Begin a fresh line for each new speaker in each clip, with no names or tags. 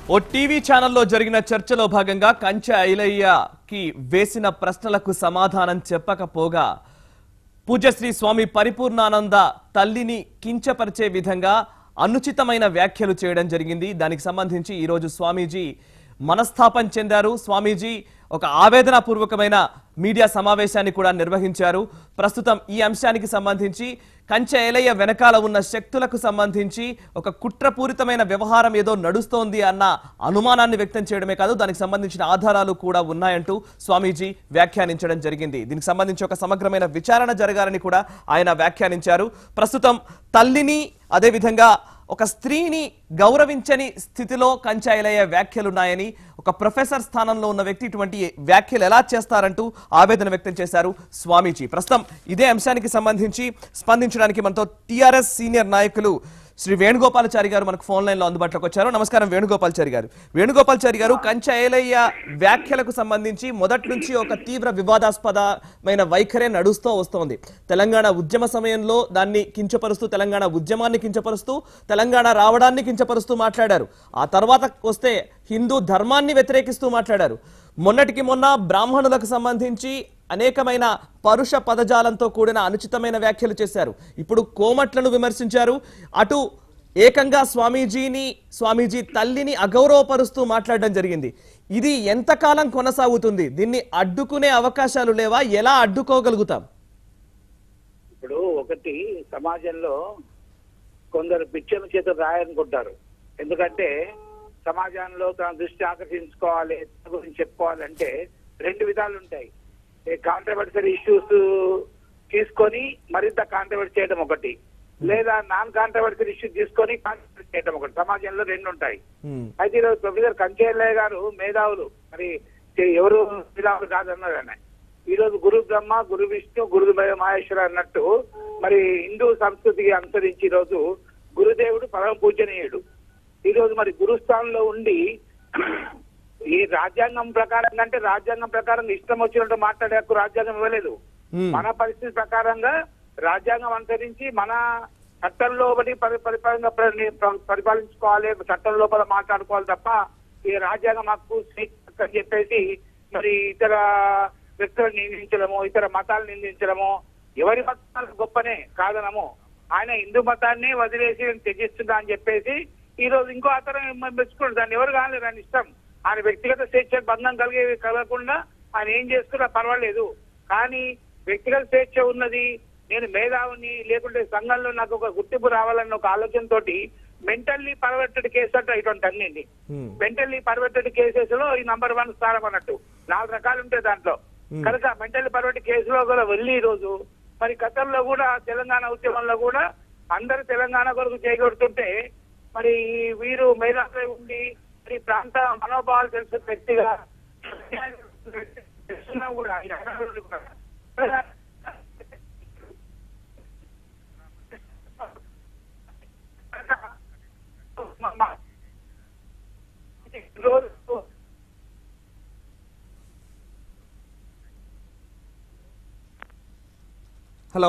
ఓ TV ఛానల్లో జరిగిన చర్చలో భాగంగా కంచె ఐలయ్యకి వేసిన ప్రశ్నలకు సమాధానం చెప్పకపోగా పూజ్యశ్రీ స్వామి పరిపూర్ణానంద తల్లిని కించపరిచే విధంగా అనుచితమైన వ్యాఖ్యలు చేయడం జరిగింది దానికి సంబంధించి ఈరోజు స్వామీజీ మనస్తాపం చెందారు స్వామీజీ ఒక ఆవేదనపూర్వకమైన మీడియా సమావేశాన్ని కూడా నిర్వహించారు ప్రస్తుతం ఈ అంశానికి సంబంధించి కంచె ఏలయ్య వెనకాల ఉన్న శక్తులకు సంబంధించి ఒక కుట్రపూరితమైన వ్యవహారం ఏదో నడుస్తోంది అన్న అనుమానాన్ని వ్యక్తం చేయడమే కాదు దానికి సంబంధించిన ఆధారాలు కూడా ఉన్నాయంటూ స్వామీజీ వ్యాఖ్యానించడం జరిగింది దీనికి సంబంధించి ఒక సమగ్రమైన విచారణ జరగాలని కూడా ఆయన వ్యాఖ్యానించారు ప్రస్తుతం తల్లిని అదేవిధంగా ఒక స్త్రీని గౌరవించని స్థితిలో కంచాయిలయ్యే వ్యాఖ్యలున్నాయని ఒక ప్రొఫెసర్ స్థానంలో ఉన్న వ్యక్తి ఇటువంటి వ్యాఖ్యలు ఎలా చేస్తారంటూ ఆవేదన వ్యక్తం చేశారు స్వామీజీ ప్రస్తుతం ఇదే అంశానికి సంబంధించి స్పందించడానికి మనతో టిఆర్ఎస్ సీనియర్ నాయకులు శ్రీ వేణుగోపాలచారి గారు మనకు ఫోన్ లైన్ లో అందుబాటులోకి వచ్చారు నమస్కారం వేణుగోపాలచారి గారు వేణుగోపాలచారి గారు కంచె ఏలయ్య వ్యాఖ్యలకు సంబంధించి మొదటి నుంచి ఒక తీవ్ర వివాదాస్పదమైన వైఖరే నడుస్తూ వస్తోంది తెలంగాణ ఉద్యమ సమయంలో దాన్ని కించపరుస్తూ తెలంగాణ ఉద్యమాన్ని కించపరుస్తూ తెలంగాణ రావడాన్ని కించపరుస్తూ మాట్లాడారు ఆ తర్వాత వస్తే హిందూ ధర్మాన్ని వ్యతిరేకిస్తూ మాట్లాడారు మొన్నటికి మొన్న బ్రాహ్మణులకు సంబంధించి అనేకమైన పరుష పదజాలంతో కూడిన అనుచితమైన వ్యాఖ్యలు చేశారు ఇప్పుడు కోమట్లను విమర్శించారు అటు ఏకంగా స్వామీజీని స్వామీజీ తల్లిని అగౌరవపరుస్తూ మాట్లాడడం జరిగింది ఇది ఎంతకాలం కొనసాగుతుంది దీన్ని అడ్డుకునే అవకాశాలు లేవా ఎలా అడ్డుకోగలుగుతాం
ఇప్పుడు ఒకటి సమాజంలో కొందరు పిచ్చల చేత రాయనుకుంటారు ఎందుకంటే సమాజంలో తన దృష్టి ఆకర్షించుకోవాలి తన గురించి చెప్పుకోవాలంటే రెండు విధాలు ఉంటాయి కాంట్రవర్సరీ ఇష్యూస్ తీసుకొని మరింత కాంట్రవర్సీ చేయడం ఒకటి లేదా నాన్ కాంట్రవర్సరీ ఇష్యూ తీసుకొని కాంట్రవర్సీ చేయడం ఒకటి సమాజంలో రెండు ఉంటాయి
హ్మ్.
అయితే ఈరోజు ప్రొఫెసర్ కంచేలయ్య గారు మేధావులు మరి చే- ఎవరు మేధావులు కాదన్నారు ఆయన ఈ రోజు గురు బ్రహ్మ గురు విష్ణు గురు మహేశ్వర అన్నట్టు మరి హిందూ సంస్కృతికి అనుసరించి ఈ రోజు గురుదేవుడు పరమ పూజనీయుడు ఈ రోజు మరి గురుస్థానంలో ఉండి ఈ రాజ్యాంగం ప్రకారం అంటే రాజ్యాంగం ప్రకారం ఇష్టం వచ్చినట్టు మాట్లాడే హక్కు రాజ్యాంగం ఇవ్వలేదు
హ్మ్.
మన పరిస్థితి ప్రకారంగా రాజ్యాంగం అనుసరించి మన చట్టం లోపలి పరి పరిపాలన ప్ర- పరిపాలించుకోవాలి చట్టం లోపల మాట్లాడుకోవాలి తప్ప ఈ రాజ్యాంగం హక్కు స్వేచ్ఛ హక్కు అని చెప్పేసి మరి ఇతర వ్యక్తులను నిందించడము ఇతర మతాలను నిందించడము ఎవరి మతాలు గొప్పనే కాదనము ఆయన హిందూ మతాన్ని వదిలేసి నేను త్యజిస్తున్నా అని చెప్పేసి ఈ రోజు ఇంకో అతను మెచ్చుకోడు దాన్ని ఎవరు కాలేదు ఆయన ఇష్టం ఆయన వ్యక్తిగత స్వేచ్ఛ భంగం కలిగే కలగకుండా ఆయన ఏం చేసుకున్నా పర్వాలేదు కానీ వ్యక్తిగత స్వేచ్ఛ ఉన్నది నేను మేధావుని లేకుంటే సంఘంలో నాకు ఒక గుర్తింపు రావాలన్న ఒక ఆలోచనతోటి మెంటల్లీ పర్వర్టెడ్ కేసు అంటే ఇటువంటి అన్నింటి
హ్మ్.
మెంటల్లీ పర్వర్టెడ్ కేసెస్ లో ఈ నంబర్ వన్ స్థానం అన్నట్టు నాలుగు రకాలు ఉంటాయి దాంట్లో
Hmm.
కనుక మెంటల్లీ పర్వర్టెడ్ కేసులో కూడా వెళ్ళి ఈ రోజు మరి గతంలో కూడా తెలంగాణ ఉద్యమంలో కూడా అందరు తెలంగాణ కొరకు చేయగొడుతుంటే మరి వీరు మేధావులై ఉండి మరి ప్రాంత మనోభావాలు తెలిసిన వ్యక్తిగా తెలుసున్నా కూడా ఈ అధికారులు కూడా మా- మా- రోజు
హలో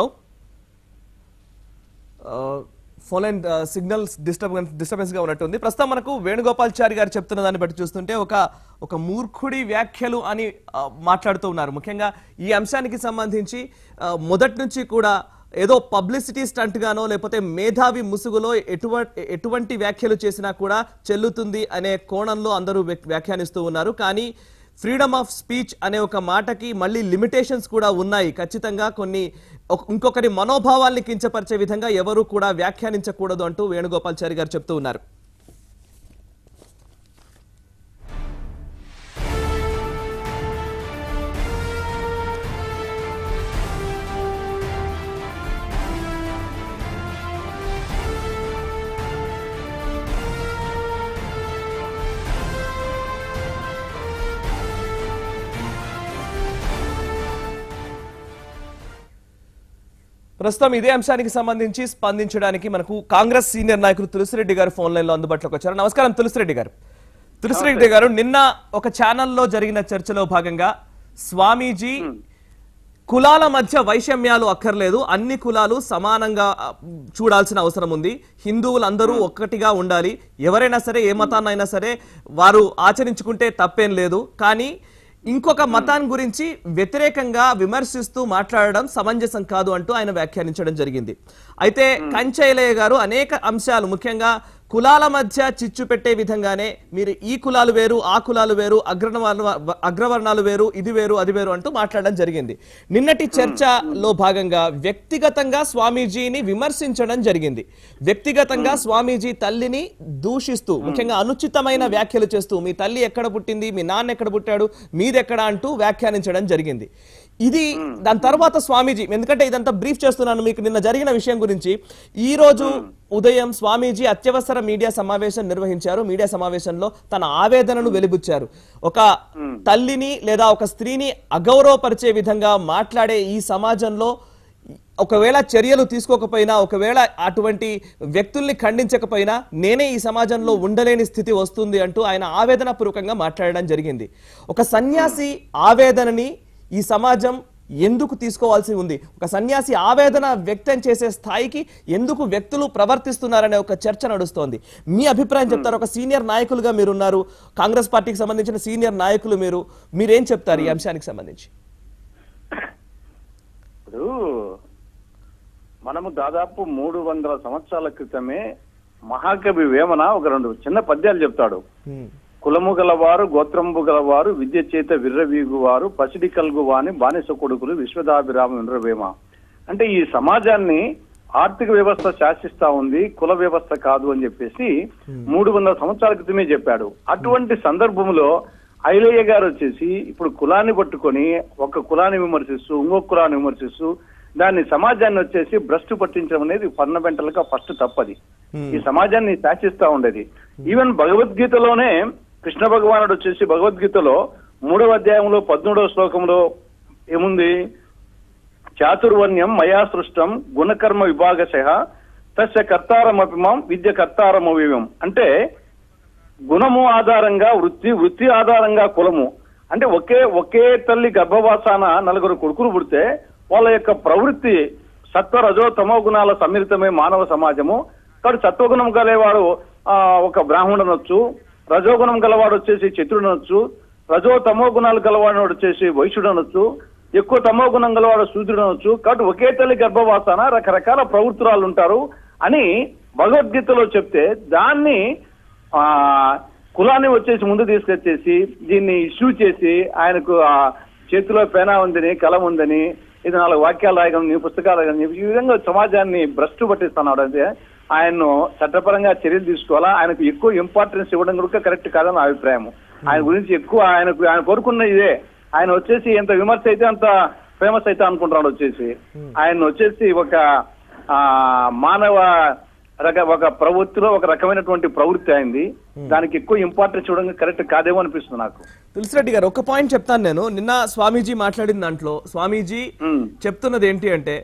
ఆ, ఫోన్ లైన్ ఆ, సిగ్నల్ డిస్టర్బెన్స్ డిస్టర్బెన్స్ గా ఉన్నట్టుంది ప్రస్తుతం మనకు వేణుగోపాల్చారి గారు చెప్తున్న దాన్ని బట్టి చూస్తుంటే ఒక ఒక మూర్ఖుడి వ్యాఖ్యలు అని ఆ, మాట్లాడుతూ ఉన్నారు ముఖ్యంగా ఈ అంశానికి సంబంధించి ఆ, మొదటి నుంచి కూడా ఏదో పబ్లిసిటీ స్టంట్ గానో లేకపోతే మేధావి ముసుగులో ఎటువంటి ఎటువంటి వ్యాఖ్యలు చేసినా కూడా చెల్లుతుంది అనే కోణంలో అందరూ వ్యాక్- వ్యాఖ్యానిస్తూ ఉన్నారు కానీ ఫ్రీడమ్ ఆఫ్ స్పీచ్ అనే ఒక మాటకి మళ్ళీ లిమిటేషన్స్ కూడా ఉన్నాయి ఖచ్చితంగా కొన్ని ఒక- ఇంకొకరి మనోభావాల్ని కించపరిచే విధంగా ఎవరు కూడా వ్యాఖ్యానించకూడదు అంటూ వేణుగోపాల్చారి గారు చెప్తూ ఉన్నారు ప్రస్తుతం ఇదే అంశానికి సంబంధించి స్పందించడానికి మనకు కాంగ్రెస్ సీనియర్ నాయకులు తులసిరెడ్డి గారు ఫోన్ లైన్ లో అందుబాటులోకి వచ్చారు నమస్కారం తులసిరెడ్డి గారు తులసిరెడ్డి గారు నిన్న ఒక ఛానల్లో జరిగిన చర్చలో భాగంగా స్వామీజీ కులాల మధ్య వైషమ్యాలు అక్కర్లేదు అన్ని కులాలు సమానంగా ఆ, చూడాల్సిన అవసరం ఉంది హిందువులందరూ ఒక్కటిగా ఉండాలి ఎవరైనా సరే ఏ మతాన్నైనా సరే వారు ఆచరించుకుంటే తప్పేం లేదు కానీ ఇంకొక మతాన్ని గురించి వ్యతిరేకంగా విమర్శిస్తూ మాట్లాడడం సమంజసం కాదు అంటూ ఆయన వ్యాఖ్యానించడం జరిగింది అయితే కంచైలయ్య గారు అనేక అంశాలు ముఖ్యంగా కులాల మధ్య చిచ్చు పెట్టే విధంగానే మీరు ఈ కులాలు వేరు ఆ కులాలు వేరు అగ్రవర్ణ అగ్రవర్ణాలు వేరు ఇది వేరు అది వేరు అంటూ మాట్లాడడం జరిగింది నిన్నటి చర్చలో భాగంగా వ్యక్తిగతంగా స్వామీజీని విమర్శించడం జరిగింది వ్యక్తిగతంగా స్వామీజీ తల్లిని దూషిస్తూ ముఖ్యంగా అనుచితమైన వ్యాఖ్యలు చేస్తూ మీ తల్లి ఎక్కడ పుట్టింది మీ నాన్న ఎక్కడ పుట్టాడు మీదెక్కడ అంటూ వ్యాఖ్యానించడం జరిగింది ఇది దాని తర్వాత స్వామీజీ ఎందుకంటే ఇదంతా బ్రీఫ్ చేస్తున్నాను మీకు నిన్న జరిగిన విషయం గురించి ఈ రోజు ఉదయం స్వామీజీ అత్యవసర మీడియా సమావేశం నిర్వహించారు మీడియా సమావేశంలో తన ఆవేదనను వెలిబుచ్చారు ఒక తల్లిని లేదా ఒక స్త్రీని అగౌరవపరిచే విధంగా మాట్లాడే ఈ సమాజంలో ఒకవేళ చర్యలు తీసుకోకపోయినా ఒకవేళ అటువంటి వ్యక్తుల్ని ఖండించకపోయినా నేనే ఈ సమాజంలో ఉండలేని స్థితి వస్తుంది అంటూ ఆయన ఆవేదన పూర్వకంగా మాట్లాడడం జరిగింది ఒక సన్యాసి ఆవేదనని ఈ సమాజం ఎందుకు తీసుకోవాల్సి ఉంది ఒక సన్యాసి ఆవేదన వ్యక్తం చేసే స్థాయికి ఎందుకు వ్యక్తులు ప్రవర్తిస్తున్నారనే ఒక చర్చ నడుస్తోంది మీ అభిప్రాయం చెప్తారు ఒక సీనియర్ నాయకులుగా మీరున్నారు కాంగ్రెస్ పార్టీకి సంబంధించిన సీనియర్ నాయకులు మీరు మీరేం చెప్తారు ఈ అంశానికి సంబంధించి
ఇప్పుడు మనము దాదాపు మూడు వందల సంవత్సరాల క్రితమే మహాకవి వేమన ఒక రెండు చిన్న పద్యాలు చెప్తాడు
హ్మ్.
కులము గలవారు గోత్రంబు గలవారు విద్య చేత విర్రవీగువారు పసిడి కలుగువాని బానిస కొడుకులు విశ్వదాభిరామ వినరవేమ అంటే ఈ సమాజాన్ని ఆర్థిక వ్యవస్థ శాసిస్తా ఉంది కుల వ్యవస్థ కాదు అని చెప్పేసి మూడు వందల సంవత్సరాల క్రితమే చెప్పాడు అటువంటి సందర్భంలో ఐలయ్య గారు వచ్చేసి ఇప్పుడు కులాన్ని పట్టుకొని ఒక కులాన్ని విమర్శిస్తూ ఇంకొక కులాన్ని విమర్శిస్తూ దాన్ని సమాజాన్ని వచ్చేసి భ్రష్టు పట్టించడం అనేది ఫండమెంటల్ గా ఫస్ట్ తప్పది ఈ సమాజాన్ని శాసిస్తా ఉండేది ఈవెన్ భగవద్గీతలోనే కృష్ణ భగవానుడు వచ్చేసి భగవద్గీతలో మూడవ అధ్యాయంలో పద్మూడవ శ్లోకంలో ఏముంది చాతుర్వర్ణ్యం మయా సృష్టం గుణకర్మ విభాగశ తస్య కర్తారమపిమం విద్య కర్తారమవివం అంటే గుణము ఆధారంగా వృత్తి వృత్తి ఆధారంగా కులము అంటే ఒకే ఒకే తల్లి గర్భవాసాన నలుగురు కొడుకులు పుడితే వాళ్ళ యొక్క ప్రవృత్తి సత్వ రజో తమో గుణాల సమ్మిళితమే మానవ సమాజము కాబట్టి సత్వగుణం గలవాడు ఆ, ఒక బ్రాహ్మణుడు అనొచ్చు రజోగుణం గలవాడు వచ్చేసి చతురుడు అనొచ్చు రజో తమో గుణాలు గలవాడు వచ్చేసి వైశ్యుడు అనొచ్చు ఎక్కువ తమో గుణం గలవాడు శూద్రుడు అనొచ్చు కాబట్టి ఒకే తల్లి గర్భవాసాన రకరకాల ప్రవృత్తురాలు ఉంటారు అని భగవద్గీతలో చెప్తే దాన్ని ఆ కులాన్ని వచ్చేసి ముందు తీసుకొచ్చేసి దీన్ని ఇష్యూ చేసి ఆయనకు ఆ చేతిలో పేనా ఉందని కలం ఉందని ఇది నాలుగు వాక్యాలు రాయగలను నీ పుస్తకాలు రాయగలను చెప్పి ఈ విధంగా సమాజాన్ని భ్రష్టు పట్టిస్తున్నాడు అంటే ఆయన్ను చట్టపరంగా చర్యలు తీసుకోవాలా ఆయనకు ఎక్కువ ఇంపార్టెన్స్ ఇవ్వడం కూడా కరెక్ట్ కాదని నా అభిప్రాయం ఆయన గురించి ఎక్కువ ఆయనకు ఆయన కోరుకున్న ఇదే ఆయన వచ్చేసి ఎంత విమర్శ అయితే అంత ఫేమస్ అయితే అనుకుంటున్నాడు వచ్చేసి ఆయన వచ్చేసి ఒక ఆ మానవ రక ఒక ప్రవృత్తిలో ఒక రకమైనటువంటి ప్రవృత్తి అయింది దానికి ఎక్కువ ఇంపార్టెన్స్ ఇవ్వడం కరెక్ట్ కాదేమో అనిపిస్తుంది నాకు
తులసిరెడ్డి గారు ఒక పాయింట్ చెప్తాను నేను నిన్న స్వామీజీ మాట్లాడిన దాంట్లో స్వామీజీ
మ్మ్.
చెప్తున్నది ఏంటి అంటే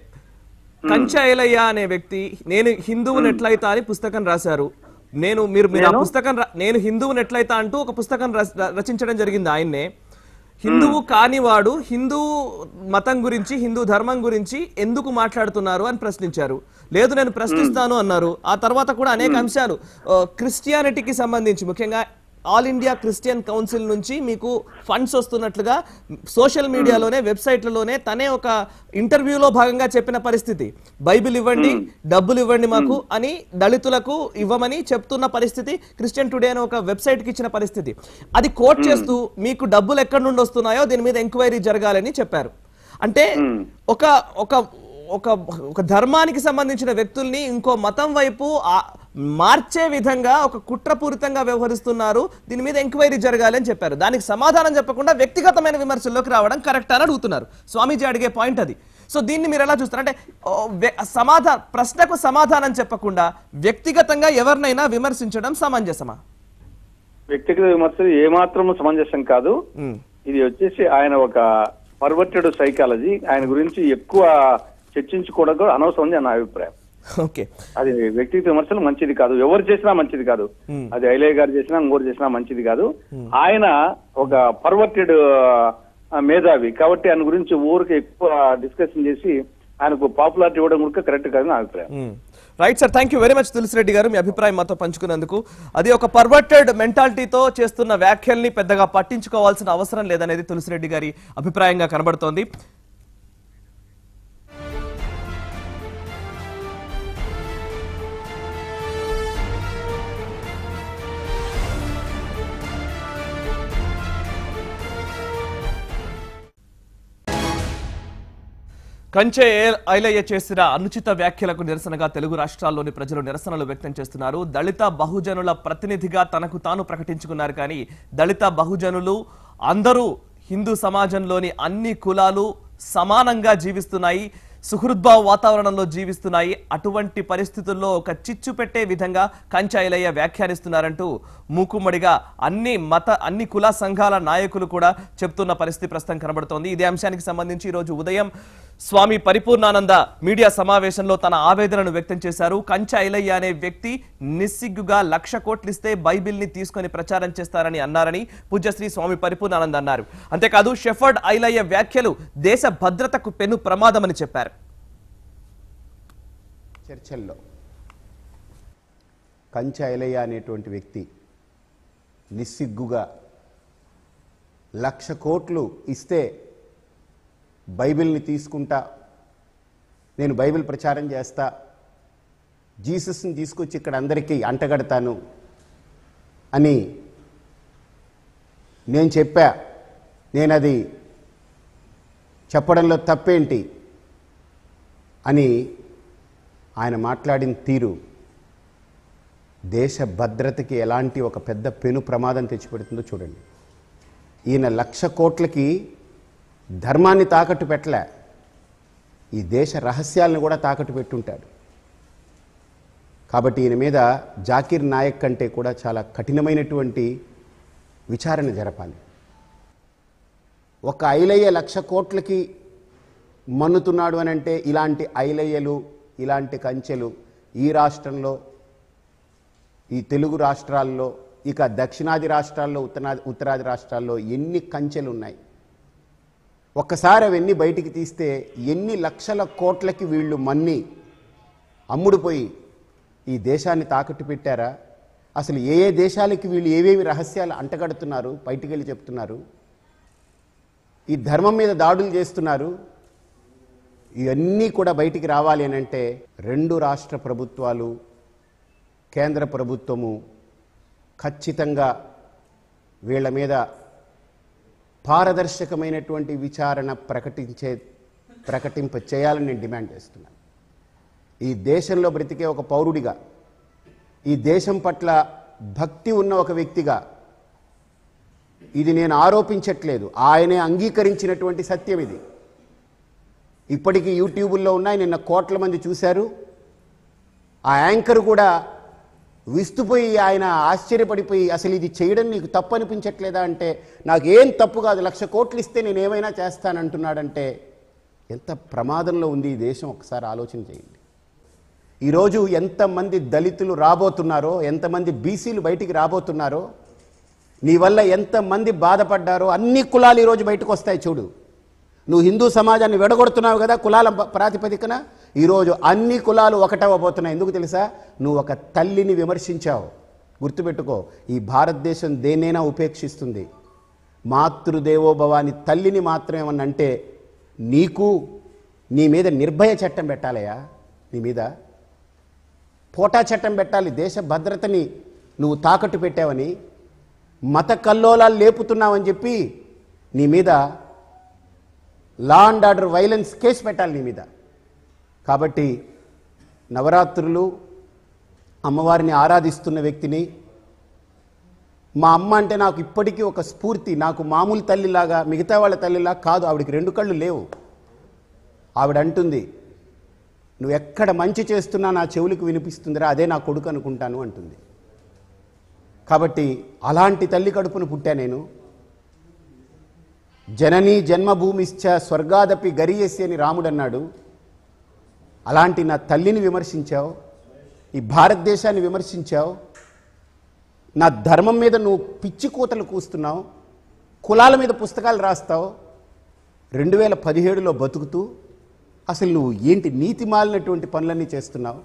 కంచాయలయ్య అనే వ్యక్తి నేను హిందువుని ఎట్లయితా అని పుస్తకం రాశారు నేను మీరు మీరు ఆ
నేను?
పుస్తకం రా- నేను హిందువుని ఎట్లయితా అంటూ ఒక పుస్తకం రచ- రచించడం జరిగింది ఆయన్నే హిందువు కానివాడు హిందూ మతం గురించి హిందూ ధర్మం గురించి ఎందుకు మాట్లాడుతున్నారు అని ప్రశ్నించారు లేదు నేను ప్రశ్నిస్తాను అన్నారు ఆ తర్వాత కూడా అనేక అంశాలు ఆ, క్రిస్టియానిటీకి సంబంధించి ముఖ్యంగా ఆల్ ఇండియా క్రిస్టియన్ కౌన్సిల్ నుంచి మీకు ఫండ్స్ వస్తున్నట్లుగా సోషల్ మీడియాలోనే వెబ్సైట్లలోనే తనే ఒక ఇంటర్వ్యూలో భాగంగా చెప్పిన పరిస్థితి బైబిల్ ఇవ్వండి డబ్బులు ఇవ్వండి మాకు అని దళితులకు ఇవ్వమని చెప్తున్న పరిస్థితి క్రిస్టియన్ టుడే అనే ఒక వెబ్సైట్ కి ఇచ్చిన పరిస్థితి అది కోట్ చేస్తూ మీకు డబ్బులు ఎక్కడి నుండి వస్తున్నాయో దీని మీద ఎంక్వైరీ జరగాలని చెప్పారు అంటే ఒక ఒక ఒక ఒక ధర్మానికి సంబంధించిన వ్యక్తుల్ని ఇంకో మతం వైపు ఆ- మార్చే విధంగా ఒక కుట్రపూరితంగా వ్యవహరిస్తున్నారు దీని మీద ఎంక్వైరీ జరగాలి అని చెప్పారు దానికి సమాధానం చెప్పకుండా వ్యక్తిగతమైన విమర్శల్లోకి రావడం కరెక్ట్ అని అడుగుతున్నారు స్వామీజీ అడిగే పాయింట్ అది సో దీన్ని మీరు ఎలా చూస్తారు అంటే ఓ, వ్య- సమాధాన ప్రశ్నకు సమాధానం చెప్పకుండా వ్యక్తిగతంగా ఎవరినైనా విమర్శించడం సమంజసమా
వ్యక్తిగత విమర్శలు ఏమాత్రం సమంజసం కాదు
ఉమ్,
ఇది వచ్చేసి ఆయన ఒక పర్వర్టెడ్ సైకాలజీ ఆయన గురించి ఎక్కువ చర్చించుకోవడం కూడా అనవసరం అని నా అభిప్రాయం
ఓకే
అది వ్యక్తిగత విమర్శలు మంచిది కాదు ఎవరు చేసినా మంచిది కాదు
Hmm.
అది ఐలయ్య గారు చేసినా ఇంకోటి చేసినా మంచిది కాదు ఆయన ఒక పర్వర్టెడ్ ఆ, మేధావి కాబట్టి ఆయన గురించి ఊరికి ఎక్కువ డిస్కషన్ చేసి ఆయనకు పాపులారిటీ ఇవ్వడం కూడా కరెక్ట్ కాదని నా అభిప్రాయం
right sir thank you very much Tulasi Reddy garu మీ అభిప్రాయం మాతో పంచుకున్నందుకు అది ఒక పర్వర్టెడ్ మెంటాలిటీతో చేస్తున్న వ్యాఖ్యల్ని పెద్దగా పట్టించుకోవాల్సిన అవసరం లేదనేది తులసిరెడ్డి గారి అభిప్రాయంగా కనబడుతోంది కంచె ఏ- ఐలయ్య చేసిన అనుచిత వ్యాఖ్యలకు నిరసనగా తెలుగు రాష్ట్రాల్లోని ప్రజలు నిరసనలు వ్యక్తం చేస్తున్నారు దళిత బహుజనుల ప్రతినిధిగా తనకు తాను ప్రకటించుకున్నారు కానీ దళిత బహుజనులు అందరూ హిందూ సమాజంలోని అన్ని కులాలు సమానంగా జీవిస్తున్నాయి సుహృద్భావ వాతావరణంలో జీవిస్తున్నాయి అటువంటి పరిస్థితుల్లో ఒక చిచ్చు పెట్టే విధంగా కంచాయిలయ్య వ్యాఖ్యానిస్తున్నారంటూ మూకుమ్మడిగా అన్ని మత అన్ని కుల సంఘాల నాయకులు కూడా చెప్తున్న పరిస్థితి ప్రస్తుతం కనబడుతోంది ఇదే అంశానికి సంబంధించి ఈరోజు ఉదయం స్వామి పరిపూర్ణానంద మీడియా సమావేశంలో తన ఆవేదనను వ్యక్తం చేశారు కంచ ఐలయ్య అనే వ్యక్తి నిస్సిగ్గుగా లక్ష కోట్లిస్తే బైబిల్ ని తీసుకొని ప్రచారం చేస్తారని అన్నారని పూజ్యశ్రీ స్వామి పరిపూర్ణానంద్ అన్నారు అంతేకాదు షెఫర్డ్ ఐలయ్య వ్యాఖ్యలు దేశ భద్రతకు పెను ప్రమాదమని చెప్పారు
చర్చల్లో కంచె ఐలయ్య అనేటువంటి వ్యక్తి నిస్సిగ్గుగా లక్ష కోట్లు ఇస్తే బైబిల్ని తీసుకుంటా నేను బైబిల్ ప్రచారం చేస్తా జీసస్ని తీసుకొచ్చి ఇక్కడ అందరికీ అంటగడతాను అని నేను చెప్పా నేను అది చెప్పడంలో తప్పేంటి అని ఆయన మాట్లాడిన తీరు దేశ భద్రతకి ఎలాంటి ఒక పెద్ద పెను ప్రమాదం తెచ్చిపెడుతుందో చూడండి ఈయన లక్ష కోట్లకి ధర్మాన్ని తాకట్టు పెట్టలే ఈ దేశ రహస్యాలను కూడా తాకట్టు పెట్టుంటాడు కాబట్టి ఈయన మీద జాకీర్ నాయక్ కంటే కూడా చాలా కఠినమైనటువంటి విచారణ జరపాలి ఒక ఐలయ్య లక్ష కోట్లకి మన్నుతున్నాడు అని అంటే ఇలాంటి ఐలయ్యలు ఇలాంటి కంచెలు ఈ రాష్ట్రంలో ఈ తెలుగు రాష్ట్రాల్లో ఇక దక్షిణాది రాష్ట్రాల్లో ఉత్తరాది ఉత్తరాది రాష్ట్రాల్లో ఎన్ని కంచెలు ఉన్నాయి ఒక్కసారి అవన్నీ బయటికి తీస్తే ఎన్ని లక్షల కోట్లకి వీళ్ళు మన్ని అమ్ముడుపోయి ఈ దేశాన్ని తాకట్టు పెట్టారా అసలు ఏ ఏ దేశాలకి వీళ్ళు ఏవేమి రహస్యాలు అంటగడుతున్నారు బయటికి వెళ్ళి చెప్తున్నారు ఈ ధర్మం మీద దాడులు చేస్తున్నారు ఇవన్నీ కూడా బయటికి రావాలి అని అంటే రెండు రాష్ట్ర ప్రభుత్వాలు కేంద్ర ప్రభుత్వము ఖచ్చితంగా వీళ్ళ మీద పారదర్శకమైనటువంటి విచారణ ప్రకటించే ప్రకటింప చేయాలని నేను డిమాండ్ చేస్తున్నాను ఈ దేశంలో బ్రతికే ఒక పౌరుడిగా ఈ దేశం పట్ల భక్తి ఉన్న ఒక వ్యక్తిగా ఇది నేను ఆరోపించట్లేదు ఆయనే అంగీకరించినటువంటి సత్యం ఇది ఇప్పటికీ యూట్యూబుల్లో ఉన్నాయి నిన్న కోట్ల మంది చూశారు ఆ యాంకర్ కూడా విస్తుపోయి ఆయన ఆశ్చర్యపడిపోయి అసలు ఇది చేయడం నీకు తప్పు అనిపించట్లేదా అంటే నాకు ఏం తప్పు కాదు లక్ష కోట్లు ఇస్తే నేను ఏమైనా చేస్తానంటున్నాడంటే ఎంత ప్రమాదంలో ఉంది ఈ దేశం ఒకసారి ఆలోచన చేయండి ఈరోజు ఎంతమంది దళితులు రాబోతున్నారో ఎంతమంది బీసీలు బయటికి రాబోతున్నారో నీ వల్ల ఎంతమంది బాధపడ్డారో అన్ని కులాలు ఈరోజు బయటకు వస్తాయి చూడు నువ్వు హిందూ సమాజాన్ని విడగొడుతున్నావు కదా కులాల ప- ప్రాతిపదికన ఈరోజు అన్ని కులాలు ఒకటవబోతున్నాయి ఎందుకు తెలుసా నువ్వు ఒక తల్లిని విమర్శించావు గుర్తుపెట్టుకో ఈ భారతదేశం దేన్నైనా ఉపేక్షిస్తుంది మాతృదేవోభవాని తల్లిని మాత్రం ఏమన్నా అంటే నీకు నీ మీద నిర్భయ చట్టం పెట్టాలయా నీ మీద పోటా చట్టం పెట్టాలి దేశ భద్రతని నువ్వు తాకట్టు పెట్టావని మత కల్లోలాలు లేపుతున్నావని చెప్పి నీ మీద law and order violence case పెట్టాలి నీ మీద కాబట్టి నవరాత్రులు అమ్మవారిని ఆరాధిస్తున్న వ్యక్తిని మా అమ్మ అంటే నాకు ఇప్పటికీ ఒక స్ఫూర్తి నాకు మామూలు తల్లిలాగా మిగతా వాళ్ళ తల్లిలా కాదు ఆవిడకి రెండు కళ్ళు లేవు ఆవిడ అంటుంది నువ్వు ఎక్కడ మంచి చేస్తున్నా నా చెవులకు వినిపిస్తుందిరా అదే నా కొడుకు అనుకుంటాను అంటుంది కాబట్టి అలాంటి తల్లి కడుపును పుట్టా నేను జననీ జన్మభూమిశ్చ స్వర్గాదపి గరియసి అని రాముడు అన్నాడు అలాంటి నా తల్లిని విమర్శించావు ఈ భారతదేశాన్ని విమర్శించావు నా ధర్మం మీద నువ్వు పిచ్చి కూతలు కూస్తున్నావు కులాల మీద పుస్తకాలు రాస్తావు రెండు వేల పదిహేడులో బతుకుతూ అసలు నువ్వు ఏంటి నీతి మాలినటువంటి పనులన్నీ చేస్తున్నావు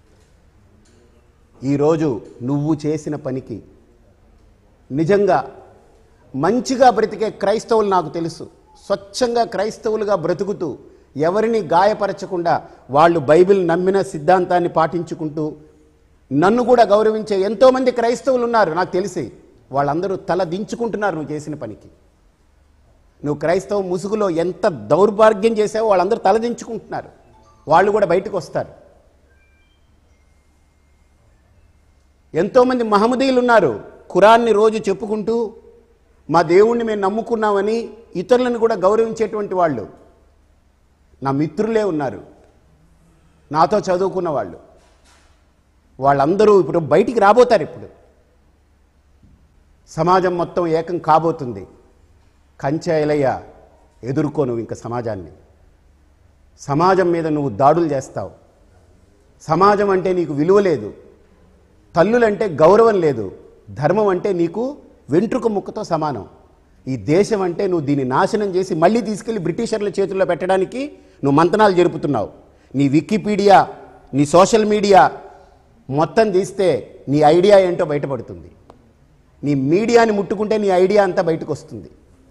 ఈరోజు నువ్వు చేసిన పనికి నిజంగా మంచిగా బ్రతికే క్రైస్తవులు నాకు తెలుసు స్వచ్ఛంగా క్రైస్తవులుగా బ్రతుకుతూ ఎవరిని గాయపరచకుండా వాళ్ళు బైబిల్ నమ్మిన సిద్ధాంతాన్ని పాటించుకుంటూ నన్ను కూడా గౌరవించే ఎంతోమంది క్రైస్తవులు ఉన్నారు నాకు తెలిసి వాళ్ళందరూ తల దించుకుంటున్నారు నువ్వు చేసిన పనికి నువ్వు క్రైస్తవ ముసుగులో ఎంత దౌర్భాగ్యం చేసావో వాళ్ళందరూ తలదించుకుంటున్నారు వాళ్ళు కూడా బయటకు వస్తారు ఎంతోమంది మహమ్మదీయులు ఉన్నారు ఖురాన్ని రోజు చెప్పుకుంటూ మా దేవుణ్ణి మేము నమ్ముకున్నామని ఇతరులను కూడా గౌరవించేటువంటి వాళ్ళు నా మిత్రులే ఉన్నారు నాతో చదువుకున్న వాళ్ళు వాళ్ళందరూ ఇప్పుడు బయటికి రాబోతారు ఇప్పుడు సమాజం మొత్తం ఏకం కాబోతుంది కంచె ఎలయ్య ఎదుర్కో నువ్వు ఇంకా సమాజాన్ని సమాజం మీద నువ్వు దాడులు చేస్తావు సమాజం అంటే నీకు విలువ లేదు తల్లులంటే గౌరవం లేదు ధర్మం అంటే నీకు వెంట్రుక ముక్కతో సమానం ఈ దేశం అంటే నువ్వు దీన్ని నాశనం చేసి మళ్ళీ తీసుకెళ్లి బ్రిటిషర్ల చేతుల్లో పెట్టడానికి నువ్వు మంతనాలు జరుపుతున్నావు నీ వికీపీడియా నీ సోషల్ మీడియా మొత్తం తీస్తే నీ ఐడియా ఏంటో బయటపడుతుంది నీ మీడియాని ముట్టుకుంటే నీ ఐడియా అంతా బయటకు వస్తుంది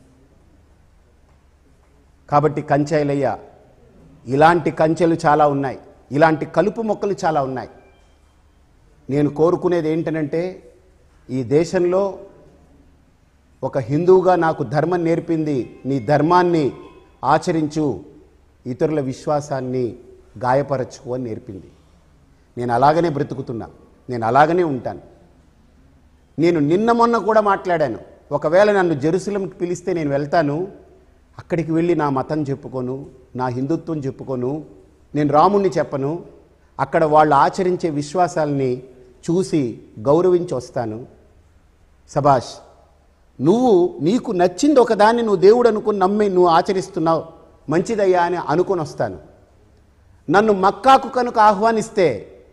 కాబట్టి కంచెలయ్య ఇలాంటి కంచెలు చాలా ఉన్నాయి ఇలాంటి కలుపు మొక్కలు చాలా ఉన్నాయి నేను కోరుకునేది ఏంటనంటే ఈ దేశంలో ఒక హిందువుగా నాకు ధర్మం నేర్పింది నీ ధర్మాన్ని ఆచరించు ఇతరుల విశ్వాసాన్ని గాయపరచుకో అని నేర్పింది నేను అలాగనే బ్రతుకుతున్నా నేను అలాగనే ఉంటాను నేను నిన్న మొన్న కూడా మాట్లాడాను ఒకవేళ నన్ను జెరూసలంకి పిలిస్తే నేను వెళ్తాను అక్కడికి వెళ్ళి నా మతం చెప్పుకోను నా హిందుత్వం చెప్పుకోను నేను రాముణ్ణి చెప్పను అక్కడ వాళ్ళు ఆచరించే విశ్వాసాలని చూసి గౌరవించి వస్తాను సబాష్ నువ్వు నీకు నచ్చింది ఒకదాన్ని నువ్వు దేవుడు అనుకుని నమ్మి నువ్వు ఆచరిస్తున్నావు మంచిదయ్యా అని అనుకొని వస్తాను నన్ను మక్కాకు కనుక ఆహ్వానిస్తే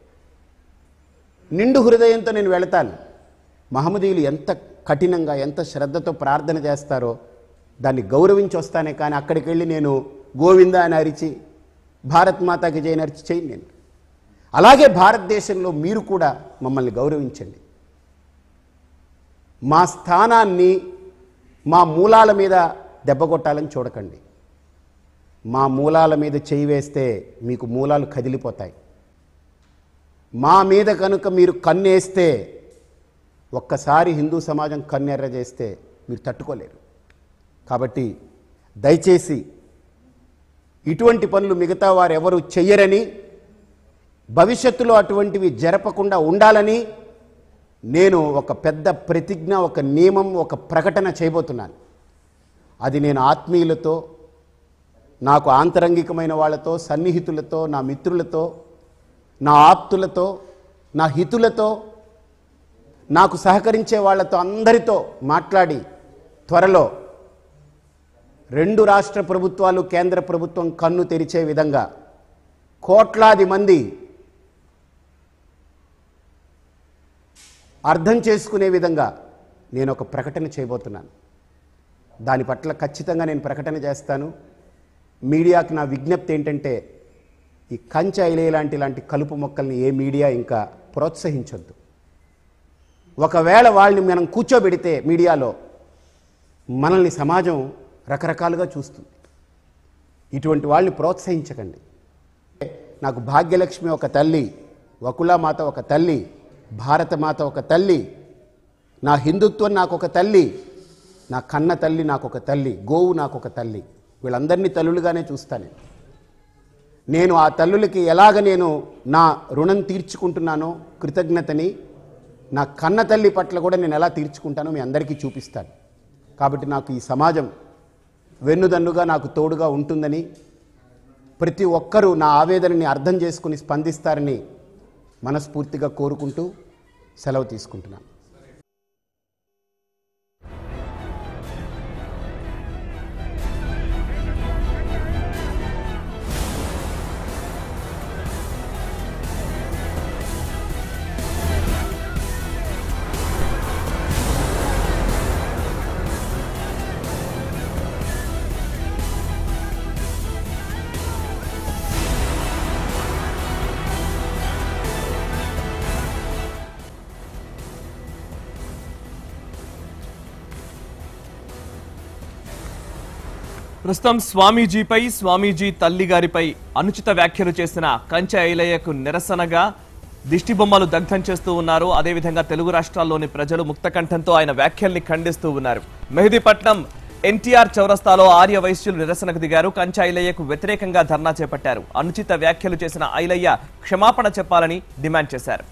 నిండు హృదయంతో నేను వెళతాను మహమ్మదీయులు ఎంత కఠినంగా ఎంత శ్రద్ధతో ప్రార్థన చేస్తారో దాన్ని గౌరవించి వస్తానే కానీ అక్కడికి వెళ్ళి నేను గోవింద అని అరిచి భారత్ మాతాకి జైని అరిచి చేయను నేను అలాగే భారతదేశంలో మీరు కూడా మమ్మల్ని గౌరవించండి మా స్థానాన్ని మా మూలాల మీద దెబ్బ కొట్టాలని చూడకండి మా మూలాల మీద చేయి వేస్తే మీకు మూలాలు కదిలిపోతాయి మా మీద కనుక మీరు కన్నేస్తే ఒక్కసారి హిందూ సమాజం కన్నెర్ర చేస్తే మీరు తట్టుకోలేరు కాబట్టి దయచేసి ఇటువంటి పనులు మిగతా వారు ఎవరు చెయ్యరని భవిష్యత్తులో అటువంటివి జరపకుండా ఉండాలని నేను ఒక పెద్ద ప్రతిజ్ఞ ఒక నియమం ఒక ప్రకటన చేయబోతున్నాను అది నేను ఆత్మీయులతో నాకు ఆంతరంగికమైన వాళ్ళతో సన్నిహితులతో నా మిత్రులతో నా ఆప్తులతో నా హితులతో నాకు సహకరించే వాళ్ళతో అందరితో మాట్లాడి త్వరలో రెండు రాష్ట్ర ప్రభుత్వాలు కేంద్ర ప్రభుత్వం కన్ను తెరిచే విధంగా కోట్లాది మంది అర్థం చేసుకునే విధంగా నేను ఒక ప్రకటన చేయబోతున్నాను దాని పట్ల ఖచ్చితంగా నేను ప్రకటన చేస్తాను మీడియాకి నా విజ్ఞప్తి ఏంటంటే ఈ కంచె ఐలే లాంటి లాంటి కలుపు మొక్కల్ని ఏ మీడియా ఇంకా ప్రోత్సహించొద్దు ఒకవేళ వాళ్ళని మనం కూర్చోబెడితే మీడియాలో మనల్ని సమాజం రకరకాలుగా చూస్తుంది ఇటువంటి వాళ్ళని ప్రోత్సహించకండి నాకు భాగ్యలక్ష్మి ఒక తల్లి వకులామాత ఒక తల్లి భారతమాత ఒక తల్లి నా హిందుత్వం నాకు ఒక తల్లి నా కన్న తల్లి నాకు ఒక తల్లి గోవు నాకు ఒక తల్లి వీళ్ళందరినీ తల్లులుగానే చూస్తాను నేను. నేను ఆ తల్లులకి ఎలాగ నేను నా రుణం తీర్చుకుంటున్నానో కృతజ్ఞతని నా కన్న తల్లి పట్ల కూడా నేను ఎలా తీర్చుకుంటానో మీ అందరికీ చూపిస్తాను కాబట్టి నాకు ఈ సమాజం వెన్నుదన్నుగా నాకు తోడుగా ఉంటుందని ప్రతి ఒక్కరూ నా ఆవేదనని అర్థం చేసుకుని స్పందిస్తారని మనస్ఫూర్తిగా కోరుకుంటూ సెలవు తీసుకుంటున్నాను
ప్రస్తుతం స్వామీజీపై స్వామీజీ తల్లి గారిపై అనుచిత వ్యాఖ్యలు చేసిన కంచె ఐలయ్యకు నిరసనగా దిష్టి బొమ్మలు దగ్ధం చేస్తూ ఉన్నారు అదేవిధంగా తెలుగు రాష్ట్రాల్లోని ప్రజలు ముక్తకంఠంతో ఆయన వ్యాఖ్యల్ని ఖండిస్తూ ఉన్నారు మెహదీపట్నం ఎన్టీఆర్ చౌరస్తాలో ఆర్య వైశ్యులు నిరసనకు దిగారు కంచె ఐలయ్యకు వ్యతిరేకంగా ధర్నా చేపట్టారు అనుచిత వ్యాఖ్యలు చేసిన ఐలయ్య క్షమాపణ చెప్పాలని డిమాండ్ చేశారు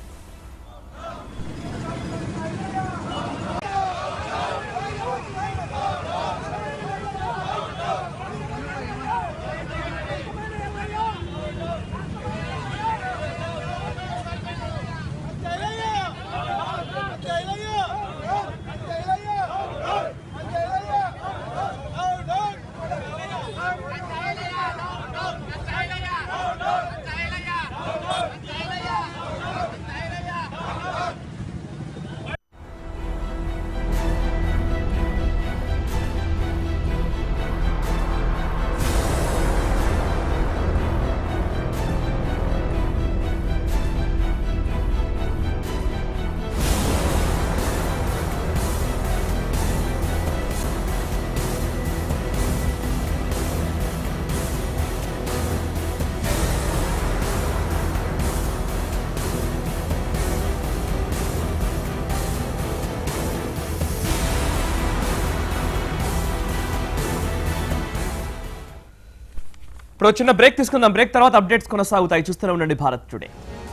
ఇప్పుడు చిన్న బ్రేక్ తీసుకుందాం బ్రేక్ తర్వాత అప్డేట్స్ కొనసాగుతాయి చూస్తూనే ఉండండి భారత్ టుడే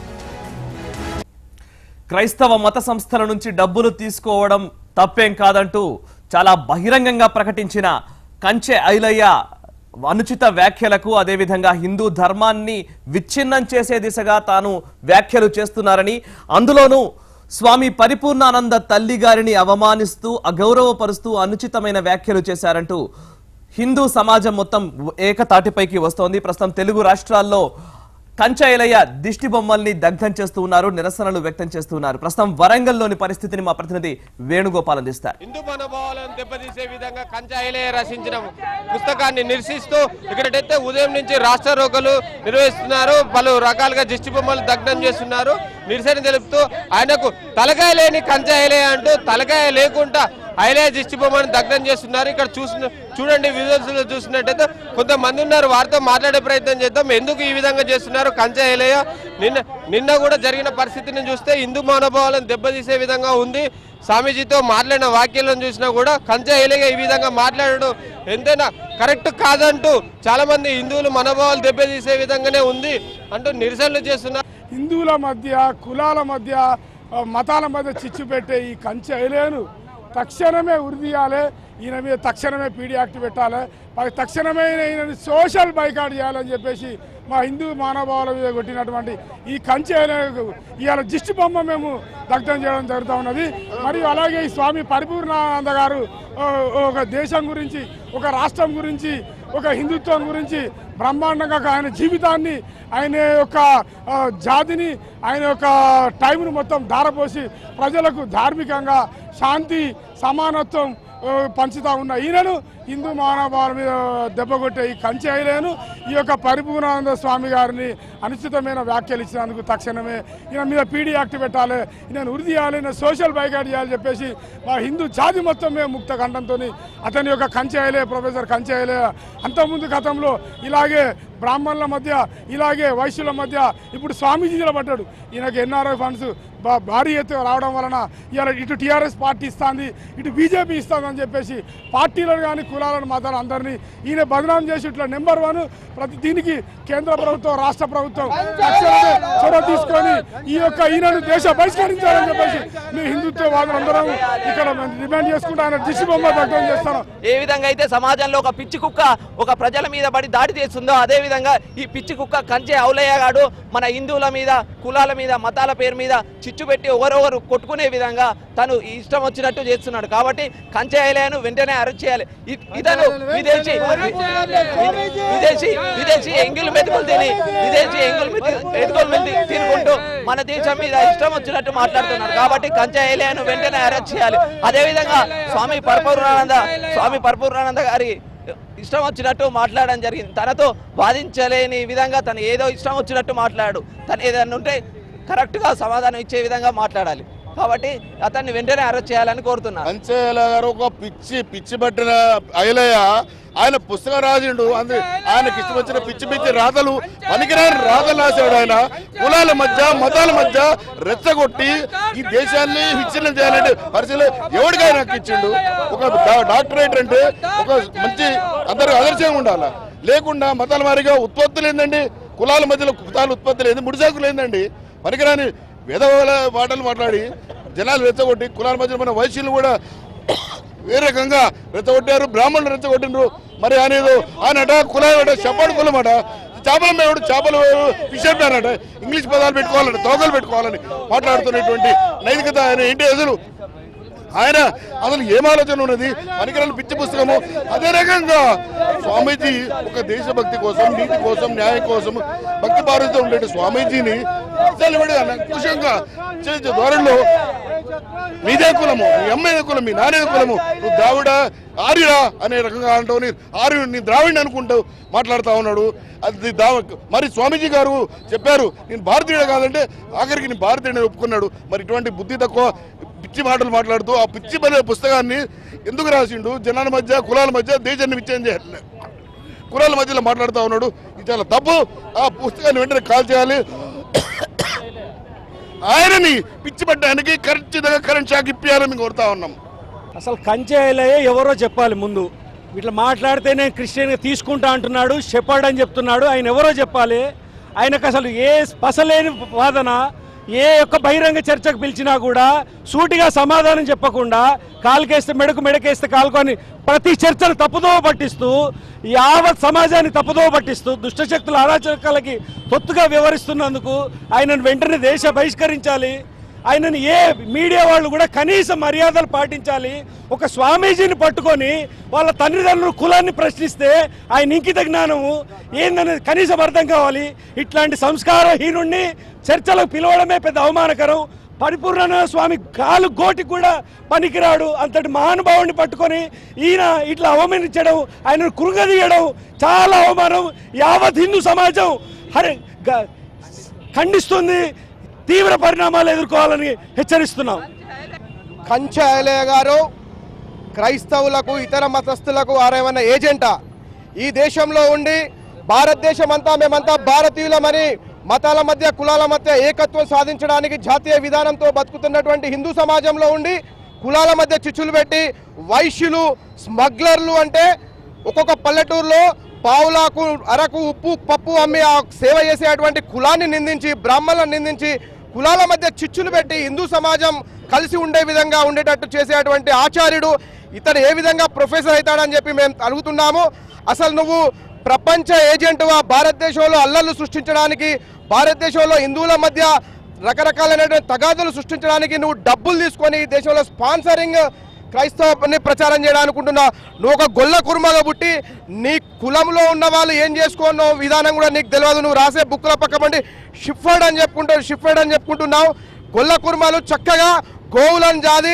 క్రైస్తవ మత సంస్థల నుంచి డబ్బులు తీసుకోవడం తప్పేం కాదంటూ చాలా బహిరంగంగా ప్రకటించిన కంచె ఐలయ్య అనుచిత వ్యాఖ్యలకు అదేవిధంగా హిందూ ధర్మాన్ని విచ్ఛిన్నం చేసే దిశగా తాను వ్యాఖ్యలు చేస్తున్నారని అందులోనూ స్వామి పరిపూర్ణానంద తల్లి గారిని అవమానిస్తూ అగౌరవపరుస్తూ అనుచితమైన వ్యాఖ్యలు చేశారంటూ హిందూ సమాజం మొత్తం ఏకతాటిపైకి వస్తోంది ప్రస్తుతం తెలుగు రాష్ట్రాల్లో కంచైలయ్య దిష్టి బొమ్మల్ని దగ్ధం చేస్తూ ఉన్నారు నిరసనలు వ్యక్తం చేస్తూ ఉన్నారు ప్రస్తుతం వరంగల్లోని పరిస్థితిని మా ప్రతినిధి వేణుగోపాల్ అందిస్తారు
హిందూ మనోభావాలను దెబ్బతీసే విధంగా కంచాయిలే రచించిన పుస్తకాన్ని నిరసిస్తూ ఇక్కడైతే ఉదయం నుంచి రాష్ట్ర రోగులు నిర్వహిస్తున్నారు పలు రకాలుగా దిష్టి బొమ్మలు దగ్ధం చేస్తున్నారు నిరసన తెలుపుతూ ఆయనకు తలకాయ లేని కంచాయిలే అంటూ తలకాయ లేకుండా ఐలే దిష్టి బొమ్మను దగ్ధం చేస్తున్నారు ఇక్కడ చూసిన చూడండి విజువల్స్ లో చూసినట్టయితే కొంతమంది ఉన్నారు వారితో మాట్లాడే ప్రయత్నం చేద్దాం ఎందుకు ఈ విధంగా చేస్తున్నారు కంచె ఐలయ్య నిన్న నిన్న కూడా జరిగిన పరిస్థితిని చూస్తే హిందూ మనోభావాలను దెబ్బతీసే విధంగా ఉంది స్వామీజీతో మాట్లాడిన వాక్యాలను చూసినా కూడా కంచె ఐలయ్య ఈ విధంగా మాట్లాడడం ఎంతైనా కరెక్ట్ కాదంటూ చాలా మంది హిందువులు మనోభావాలు దెబ్బతీసే విధంగానే ఉంది అంటూ నిరసనలు చేస్తున్నారు
హిందువుల మధ్య కులాల మధ్య ఆ, మతాల మధ్య చిచ్చు పెట్టే ఈ కంచె ఐలేను తక్షణమే ఉరిదీయాలి ఈయన మీద తక్షణమే పీడీ యాక్ట్ పెట్టాలి మరి తక్షణమే ఈయనని సోషల్ బైకాట్ చేయాలని చెప్పేసి మా హిందూ మానవాళి మీద కొట్టినటువంటి ఈ కంచె ఐలేనుకు ఇవాళ దిష్టి బొమ్మ మేము దగ్ధం చేయడం జరుగుతూ ఉన్నది మరియు అలాగే ఈ స్వామి పరిపూర్ణానంద గారు ఆ, ఒక దేశం గురించి ఒక రాష్ట్రం గురించి ఒక హిందుత్వం గురించి బ్రహ్మాండంగా ఆయన జీవితాన్ని ఆయన యొక్క ఆ, జాతిని ఆయన యొక్క టైంను మొత్తం ధారపోసి ప్రజలకు ధార్మికంగా శాంతి సమానత్వం ఆ, పంచుతా ఉన్న ఈయనను హిందూ మానవాళి మీద దెబ్బ కొట్టే ఈ కంచె అయిలేను ఈ యొక్క పరిపూర్ణానంద స్వామి గారిని అనుచితమైన వ్యాఖ్యలు ఇచ్చినందుకు తక్షణమే ఈయన మీద పీడీ యాక్ట్ పెట్టాలి ఈయన ఉరి తీయాలి ఈయన సోషల్ బైకాట్ చేయాలని చెప్పేసి మా హిందూ జాతి మొత్తం మేము ముక్త ఖండంతో అతని యొక్క కంచె అయిలే ప్రొఫెసర్ కంచె అయిలే అంతకుముందు గతంలో ఇలాగే బ్రాహ్మణుల మధ్య ఇలాగే వైశ్యుల మధ్య ఇప్పుడు స్వామీజీలో పడ్డాడు ఈయనకి ఎన్ఆర్ఐ ఫండ్స్ బా- భారీ ఎత్తుగా రావడం వలన ఇవాళ ఇటు టీఆర్ఎస్ పార్టీ ఇస్తుంది ఇటు బీజేపీ ఇస్తుంది అని చెప్పేసి పార్టీలను కానీ కులాలను మతాలు అందరినీ ఈయన బదనాం చేసి ఇట్లా నెంబర్ వన్ ప్రతి దీనికి కేంద్ర ప్రభుత్వం రాష్ట్ర ప్రభుత్వం తక్షణమే చొరవ తీసుకొని ఈ యొక్క ఈయనను దేశ బహిష్కరించాలని చెప్పేసి మేము హిందుత్వవాదులందరం ఇక్కడ మేము డిమాండ్ చేసుకుంటూ ఆయన దిశ బొమ్మ దగ్ధం చేస్తాను
ఏ విధంగా అయితే సమాజంలో ఒక పిచ్చి కుక్క ఒక ప్రజల మీద పడి దాడి చేస్తుందో అదే విధంగా ఈ పిచ్చి కుక్క కంచె అవులయ్య గాడు మన హిందువుల మీద కులాల మీద మతాల పేరు మీద చిచ్చు పెట్టి ఒకరొకరు కొట్టుకునే విధంగా తను ఇష్టం వచ్చినట్టు చేస్తున్నాడు కాబట్టి కంచె అవులయ్యను వెంటనే అరెస్ట్ చేయాలి ఇ- ఇతను విదేశీ విదేశీ విదేశీ ఎంగిల్ మెతుకులు తిని విదేశీ ఎంగిల్ మెతుకులు మెతి తినుకుంటూ మన దేశం మీద ఇష్టం వచ్చినట్టు మాట్లాడుతున్నాడు కాబట్టి కంచె అవులయ్యను వెంటనే అరెస్ట్ చేయాలి అదే విధంగా స్వామి పరపూర్ణానంద స్వామి పరపూర్ణానంద గారి ఇష్టం వచ్చినట్టు మాట్లాడడం జరిగింది తనతో వాదించలేని విధంగా తను ఏదో ఇష్టం వచ్చినట్టు మాట్లాడు తను ఏదైనా ఉంటే కరెక్ట్గా సమాధానం ఇచ్చే విధంగా మాట్లాడాలి కాబట్టి అతన్ని వెంటనే అరెస్ట్ చేయాలని కోరుతున్నారు
కంచేల గారు ఒక పిచ్చి పిచ్చి పట్టిన అయలయ్య ఆయన పుస్తకం రాసిండు అందు ఆయనకి ఇష్టం వచ్చిన పిచ్చి పిచ్చి రాతలు పనికిరాని రాతలు రాశాడు ఆయన కులాల మధ్య మతాల మధ్య రెచ్చగొట్టి ఈ దేశాన్ని విచ్ఛిన్నం చేయాలంటే పరిస్థితులు ఎవరికైనా హక్కు ఇచ్చిండు ఒక డా- డాక్టరేట్ అంటే ఒక మంచి అందరూ ఆదర్శంగా ఉండాలి లేకుండా మతాల వారిగా ఉత్పత్తులు ఏందండి కులాల మధ్యలో కుతాల ఉత్పత్తులు ఏంది ముడిసాకులు ఏందండి పనికిరాని వేదవాళ్ళ మాటలు మాట్లాడి జనాలు రెచ్చగొట్టి కులాల మధ్య మన వైశ్యులు కూడా వేరే రకంగా రెచ్చగొట్టారు బ్రాహ్మణులు రెచ్చగొట్టినారు మరి అనేది ఆయనట కులాలట చెప్పాడు కులమట చేపల మేవుడు చేపలు ఫిషర్ మ్యాన్ అట ఇంగ్లీష్ పదాలు పెట్టుకోవాలని తోకలు పెట్టుకోవాలని మాట్లాడుతున్నటువంటి నైతికత ఆయన ఏంటి అసలు ఆయన అసలు ఏం ఆలోచన ఉన్నది పనికిరాని పిచ్చి పుస్తకము అదే రకంగా స్వామీజీ ఒక దేశభక్తి కోసం నీతి కోసం న్యాయం కోసం భక్తి భారంతో ఉండే స్వామీజీని అసలు అంకుశంగా చేసే ధోరణిలో మీదే కులము మీ అమ్మేదే కులం మీ నానేదే కులము నువ్వు ద్రావిడ ఆర్యుడా అనే రకంగా అంటావు నీ ఆర్యుడు నీ ద్రావిడిని అనుకుంటావు మాట్లాడుతా ఉన్నాడు అది దా మరి స్వామీజీ గారు చెప్పారు నేను భారతీయుడు కాదంటే ఆఖరికి నేను భారతీయుడిని ఒప్పుకున్నాడు మరి ఇటువంటి బుద్ధి తక్కువ పిచ్చి మాటలు మాట్లాడుతూ ఆ పిచ్చి బలే పుస్తకాన్ని ఎందుకు రాసిండు జనాల మధ్య కులాల మధ్య దేశాన్ని విచ్ఛేదం చేయాలి కులాల మధ్యలో మాట్లాడుతూ ఉన్నాడు ఇది చాలా తప్పు ఆ పుస్తకాన్ని వెంటనే కాల్ చేయాలి ఆయనని పిచ్చి పడ్డానికి ఖచ్చితంగా కరెంట్ షాక్ ఇప్పియాలని మేము కోరుతా ఉన్నాం
అసలు కంచేలయ్యే ఎవరో చెప్పాలి ముందు ఇట్లా మాట్లాడితే నేను క్రిస్టియన్గా తీసుకుంటా అంటున్నాడు చెప్పాడు అని చెప్తున్నాడు ఆయన ఎవరో చెప్పాలి ఆయనకు అసలు ఏ పసలేని వాదన ఏ యొక్క బహిరంగ చర్చకు పిలిచినా కూడా సూటిగా సమాధానం చెప్పకుండా కాలుకేస్తే మెడకు మెడకేస్తే కాలుకొని ప్రతి చర్చను తప్పుదోవ పట్టిస్తూ యావత్ సమాజాన్ని తప్పుదోవ పట్టిస్తూ దుష్టశక్తుల అరాచకాలకి తొత్తుగా వ్యవహరిస్తున్నందుకు ఆయనను వెంటనే దేశ బహిష్కరించాలి ఆయనని ఏ మీడియా వాళ్ళు కూడా కనీస మర్యాదలు పాటించాలి ఒక స్వామీజీని పట్టుకొని వాళ్ళ తల్లిదండ్రుల కులాన్ని ప్రశ్నిస్తే ఆయన ఇంకిత జ్ఞానము ఏందనేది కనీసం అర్థం కావాలి ఇట్లాంటి సంస్కారహీనుణ్ణి చర్చలకు పిలవడమే పెద్ద అవమానకరం పరిపూర్ణ స్వామి కాలు గోటి కూడా పనికిరాడు అంతటి మహానుభావుని పట్టుకొని ఈయన ఇట్లా అవమానించడం ఆయనను కృంగదీయడం చాలా అవమానం యావత్ హిందూ సమాజం హరి గ- ఖండిస్తుంది తీవ్ర పరిణామాలు ఎదుర్కోవాలని హెచ్చరిస్తున్నాం
కంచె ఐలయ్య గారు క్రైస్తవులకు ఇతర మతస్థులకు వారేమన్నా ఏజెంటా ఈ దేశంలో ఉండి భారతదేశం అంతా మేమంతా భారతీయులమని మతాల మధ్య కులాల మధ్య ఏకత్వం సాధించడానికి జాతీయ విధానంతో బతుకుతున్నటువంటి హిందూ సమాజంలో ఉండి కులాల మధ్య చిచ్చులు పెట్టి వైశ్యులు స్మగ్లర్లు అంటే ఒక్కొక్క పల్లెటూరులో పావులాకు అరకు ఉప్పు పప్పు అమ్మి ఆ సేవ చేసేటువంటి కులాన్ని నిందించి బ్రాహ్మణులను నిందించి కులాల మధ్య చిచ్చులు పెట్టి హిందూ సమాజం కలిసి ఉండే విధంగా ఉండేటట్టు చేసేటువంటి ఆచార్యుడు ఇతడు ఏ విధంగా ప్రొఫెసర్ అవుతాడని చెప్పి మేము అడుగుతున్నాము అసలు నువ్వు ప్రపంచ ఏజెంటుగా భారతదేశంలో అల్లర్లు సృష్టించడానికి భారతదేశంలో హిందువుల మధ్య రకరకాలైనటువంటి తగాదులు సృష్టించడానికి నువ్వు డబ్బులు తీసుకొని ఈ దేశంలో స్పాన్సరింగ్ క్రైస్తవాన్ని ప్రచారం చేయాలనుకుంటున్నా నువ్వు ఒక గొల్ల కుర్మగా పుట్టి నీ కులంలో ఉన్న వాళ్ళు ఏం చేసుకోనో విధానం కూడా నీకు తెలియదు నువ్వు రాసే బుక్ల పక్కబండి షిఫర్డ్ అని చెప్పుకుంటూ షిఫర్డ్ అని చెప్పుకుంటున్నావు గొల్ల కుర్మాలు చక్కగా గోవులను జాది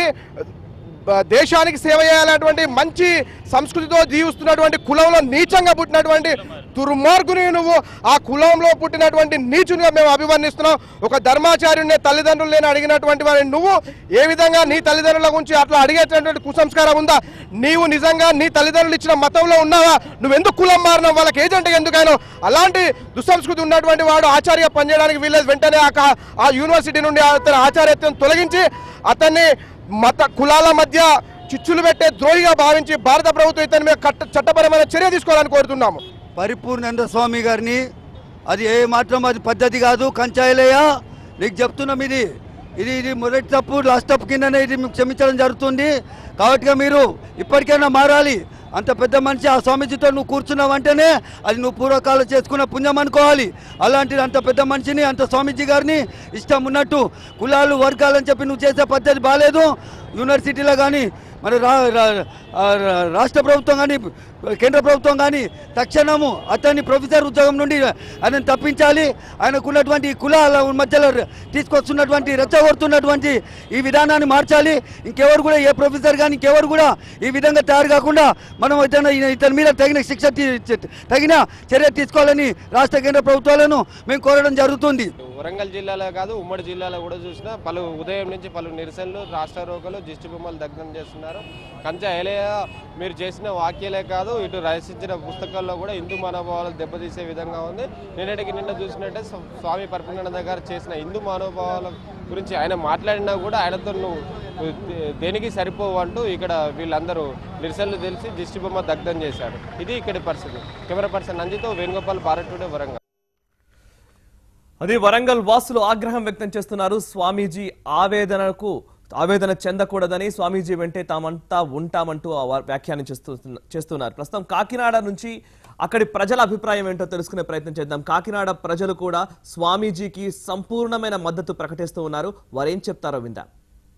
బ- దేశానికి సేవ చేయాలనేటువంటి మంచి సంస్కృతితో జీవిస్తున్నటువంటి కులంలో నీచంగా పుట్టినటువంటి దుర్మార్గుని నువ్వు ఆ కులంలో పుట్టినటువంటి నీచునిగా మేము అభివర్ణిస్తున్నాం ఒక ధర్మాచార్యుని తల్లిదండ్రులు నేను అడిగినటువంటి వారిని నువ్వు ఏ విధంగా నీ తల్లిదండ్రుల గురించి అట్లా అడిగేటటువంటి కుసంస్కారం ఉందా నీవు నిజంగా నీ తల్లిదండ్రులు ఇచ్చిన మతంలో ఉన్నావా నువ్వు ఎందుకు కులం మారినావు వాళ్ళకి ఏజెంట్ ఎందుకైనా అలాంటి దుస్సంస్కృతి ఉన్నటువంటి వాడు ఆచార్య పనిచేయడానికి వీళ్ళేది వెంటనే ఆ కా- ఆ యూనివర్సిటీ నుండి అతని ఆచార్యత్వం తొలగించి అతన్ని మత కులాల మధ్య చిచ్చులు పెట్టే ద్రోహిగా భావించి భారత ప్రభుత్వం ఇతని మీద కట్ట చట్టపరమైన చర్య తీసుకోవాలని కోరుతున్నాము
పరిపూర్ణానంద స్వామి గారిని అది ఏ మాత్రం అది పద్ధతి కాదు కంచాయలయ్య నీకు చెప్తున్నాం ఇది ఇది ఇది మొదటి తప్పు లాస్ట్ తప్పు కిందనే ఇది మీకు క్షమించడం జరుగుతుంది కాబట్టి మీరు ఇప్పటికైనా మారాలి అంత పెద్ద మనిషి ఆ స్వామీజీతో నువ్వు కూర్చున్నావంటేనే అది నువ్వు పూర్వకాలం చేసుకున్న పుణ్యం అనుకోవాలి అలాంటిది అంత పెద్ద మనిషిని అంత స్వామీజీ గారిని ఇష్టం ఉన్నట్టు కులాలు వర్గాలని చెప్పి నువ్వు చేసే పద్ధతి బాగాలేదు యూనివర్సిటీలో కానీ మరి రా రా- ఆ రా- రాష్ట్ర ప్రభుత్వం కానీ కేంద్ర ప్రభుత్వం కానీ తక్షణము అతన్ని ప్రొఫెసర్ ఉద్యోగం నుండి ఆయన తప్పించాలి ఆయనకున్నటువంటి కులాల మధ్యలో తీసుకొస్తున్నటువంటి రెచ్చగొడుతున్నటువంటి ఈ విధానాన్ని మార్చాలి ఇంకెవరు కూడా ఏ ప్రొఫెసర్ కానీ ఇంకెవరు కూడా ఈ విధంగా తయారు కాకుండా మనం ఇతను ఇతని మీద తగిన శిక్ష తీ- తగిన చర్య తీసుకోవాలని రాష్ట్ర కేంద్ర ప్రభుత్వాలను మేము కోరడం జరుగుతుంది
వరంగల్ జిల్లాలో కాదు ఉమ్మడి జిల్లాలో కూడా చూసినా పలు ఉదయం నుంచి పలు నిరసనలు రాష్ట్ర రోగులు దిష్టి బొమ్మలు దగ్ధం చేస్తున్నారు కంచె ఐలయ్య మీరు చేసిన వాక్యాలే కాదు ఇటు రచించిన పుస్తకాల్లో కూడా హిందూ మనోభావాలు దెబ్బతీసే విధంగా ఉంది నిన్నటికి నిన్న చూసినట్టే స్వ- స్వామి పరిపూర్ణానంద గారు చేసిన హిందూ మనోభావాల గురించి ఆయన మాట్లాడినా కూడా ఆయనతో నువ్వు దే- దేనికి సరిపోవు అంటూ ఇక్కడ వీళ్ళందరూ నిరసనలు తెలిసి దిష్టి బొమ్మ దగ్ధం చేశారు ఇది ఇక్కడి పరిస్థితి కెమెరా పర్సన్ నందితో వేణుగోపాల్ భారత్ టుడే వరంగల్
అది వరంగల్ వాసులు ఆగ్రహం వ్యక్తం చేస్తున్నారు స్వామీజీ ఆవేదనకు ఆవేదన చెందకూడదని స్వామీజీ వెంటే తామంతా ఉంటామంటూ ఆ వా- వ్యాఖ్యానం చేస్తూ చేస్తున్నారు ప్రస్తుతం కాకినాడ నుంచి అక్కడి ప్రజల అభిప్రాయం ఏంటో తెలుసుకునే ప్రయత్నం చేద్దాం కాకినాడ ప్రజలు కూడా స్వామీజీకి సంపూర్ణమైన మద్దతు ప్రకటిస్తూ ఉన్నారు వారేం చెప్తారో విందాం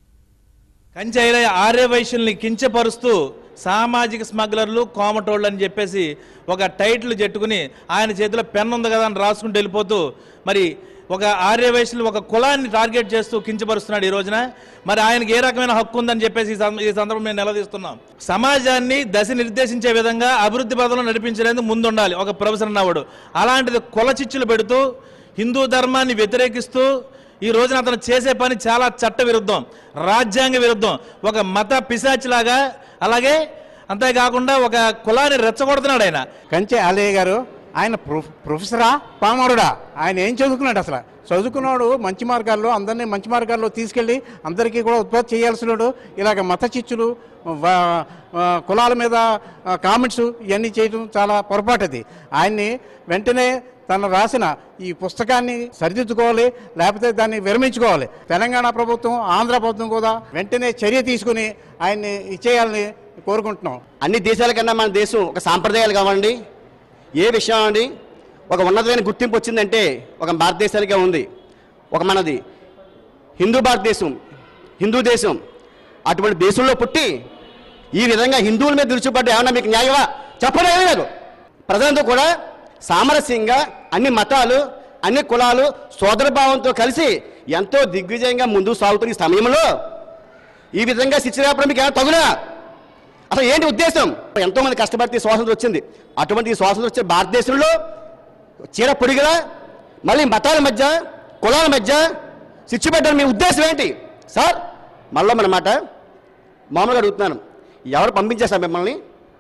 కంచైల ఆర్య వైశ్యుల్ని కించపరుస్తూ సామాజిక స్మగ్లర్లు కోమటోళ్ళు అని చెప్పేసి ఒక టైటిల్ చెట్టుకుని ఆయన చేతిలో పెన్ ఉంది కదా అని రాసుకుంటూ వెళ్ళిపోతూ మరి ఒక ఆర్య వైశ్యులు ఒక కులాన్ని టార్గెట్ చేస్తూ కించపరుస్తున్నాడు ఈ రోజున మరి ఆయనకి ఏ రకమైన హక్కు ఉందని చెప్పేసి ఈ సం- ఈ సందర్భం మేము నిలదీస్తున్నాం సమాజాన్ని దశ నిర్దేశించే విధంగా అభివృద్ధి పదంలో నడిపించడానికి ముందుండాలి ఒక ప్రొఫెసర్ అన్నవాడు అలాంటిది కుల చిచ్చులు పెడుతూ హిందూ ధర్మాన్ని వ్యతిరేకిస్తూ ఈ రోజున అతను చేసే పని చాలా చట్ట విరుద్ధం రాజ్యాంగ విరుద్ధం ఒక మత పిశాచిలాగా అలాగే అంతేకాకుండా ఒక కులాన్ని రెచ్చగొడుతున్నాడు ఆయన
కంచె ఆలయ్య గారు ఆయన ప్రొఫ్ ప్రొఫెసరా పామరుడా ఆయన ఏం చదువుకున్నాడు అసలు చదువుకున్నాడు మంచి మార్గాల్లో అందరినీ మంచి మార్గాల్లో తీసుకెళ్ళి అందరికీ కూడా ఉత్పత్తి చేయాల్సినాడు ఇలాగ మత చిచ్చులు వా- ఆ, కులాల మీద ఆ, కామెంట్స్ ఇవన్నీ చేయడం చాలా పొరపాటు అది ఆయన్ని వెంటనే తను రాసిన ఈ పుస్తకాన్ని సరిదిద్దుకోవాలి లేకపోతే దాన్ని విరమించుకోవాలి తెలంగాణ ప్రభుత్వం ఆంధ్ర ప్రభుత్వం కూడా వెంటనే చర్య తీసుకుని ఆయన్ని ఇచ్చేయాలని కోరుకుంటున్నాం
అన్ని దేశాల కన్నా మన దేశం ఒక సాంప్రదాయాలు కావండి ఏ విషయం అండి ఒక ఉన్నతమైన గుర్తింపు వచ్చిందంటే ఒక భారతదేశానికే ఉంది ఒక మనది హిందూ భారతదేశం హిందూ దేశం అటువంటి దేశంలో పుట్టి ఈ విధంగా హిందువుల మీద విరుచుపడ్డ ఏమన్నా మీకు న్యాయమా చెప్పడం ఏమీ లేదు ప్రజలంతా కూడా సామరస్యంగా అన్ని మతాలు అన్ని కులాలు సోదరభావంతో కలిసి ఎంతో దిగ్విజయంగా ముందుకు సాగుతున్న ఈ సమయంలో ఈ విధంగా శిక్షరాపడం మీకు ఏమైనా తగునా అసలు ఏంటి ఉద్దేశం ఎంతో మంది కష్టపడితే ఈ స్వాతంత్రం వచ్చింది అటువంటి ఈ స్వాతంత్రం వచ్చే భారతదేశంలో చీర పొడిగల మళ్ళీ మతాల మధ్య కులాల మధ్య శిక్ష పెట్టడం మీ ఉద్దేశం ఏంటి సార్ మళ్ళీ మన మాట మామూలుగా అడుగుతున్నాను ఎవరు పంపించేస్తారు మిమ్మల్ని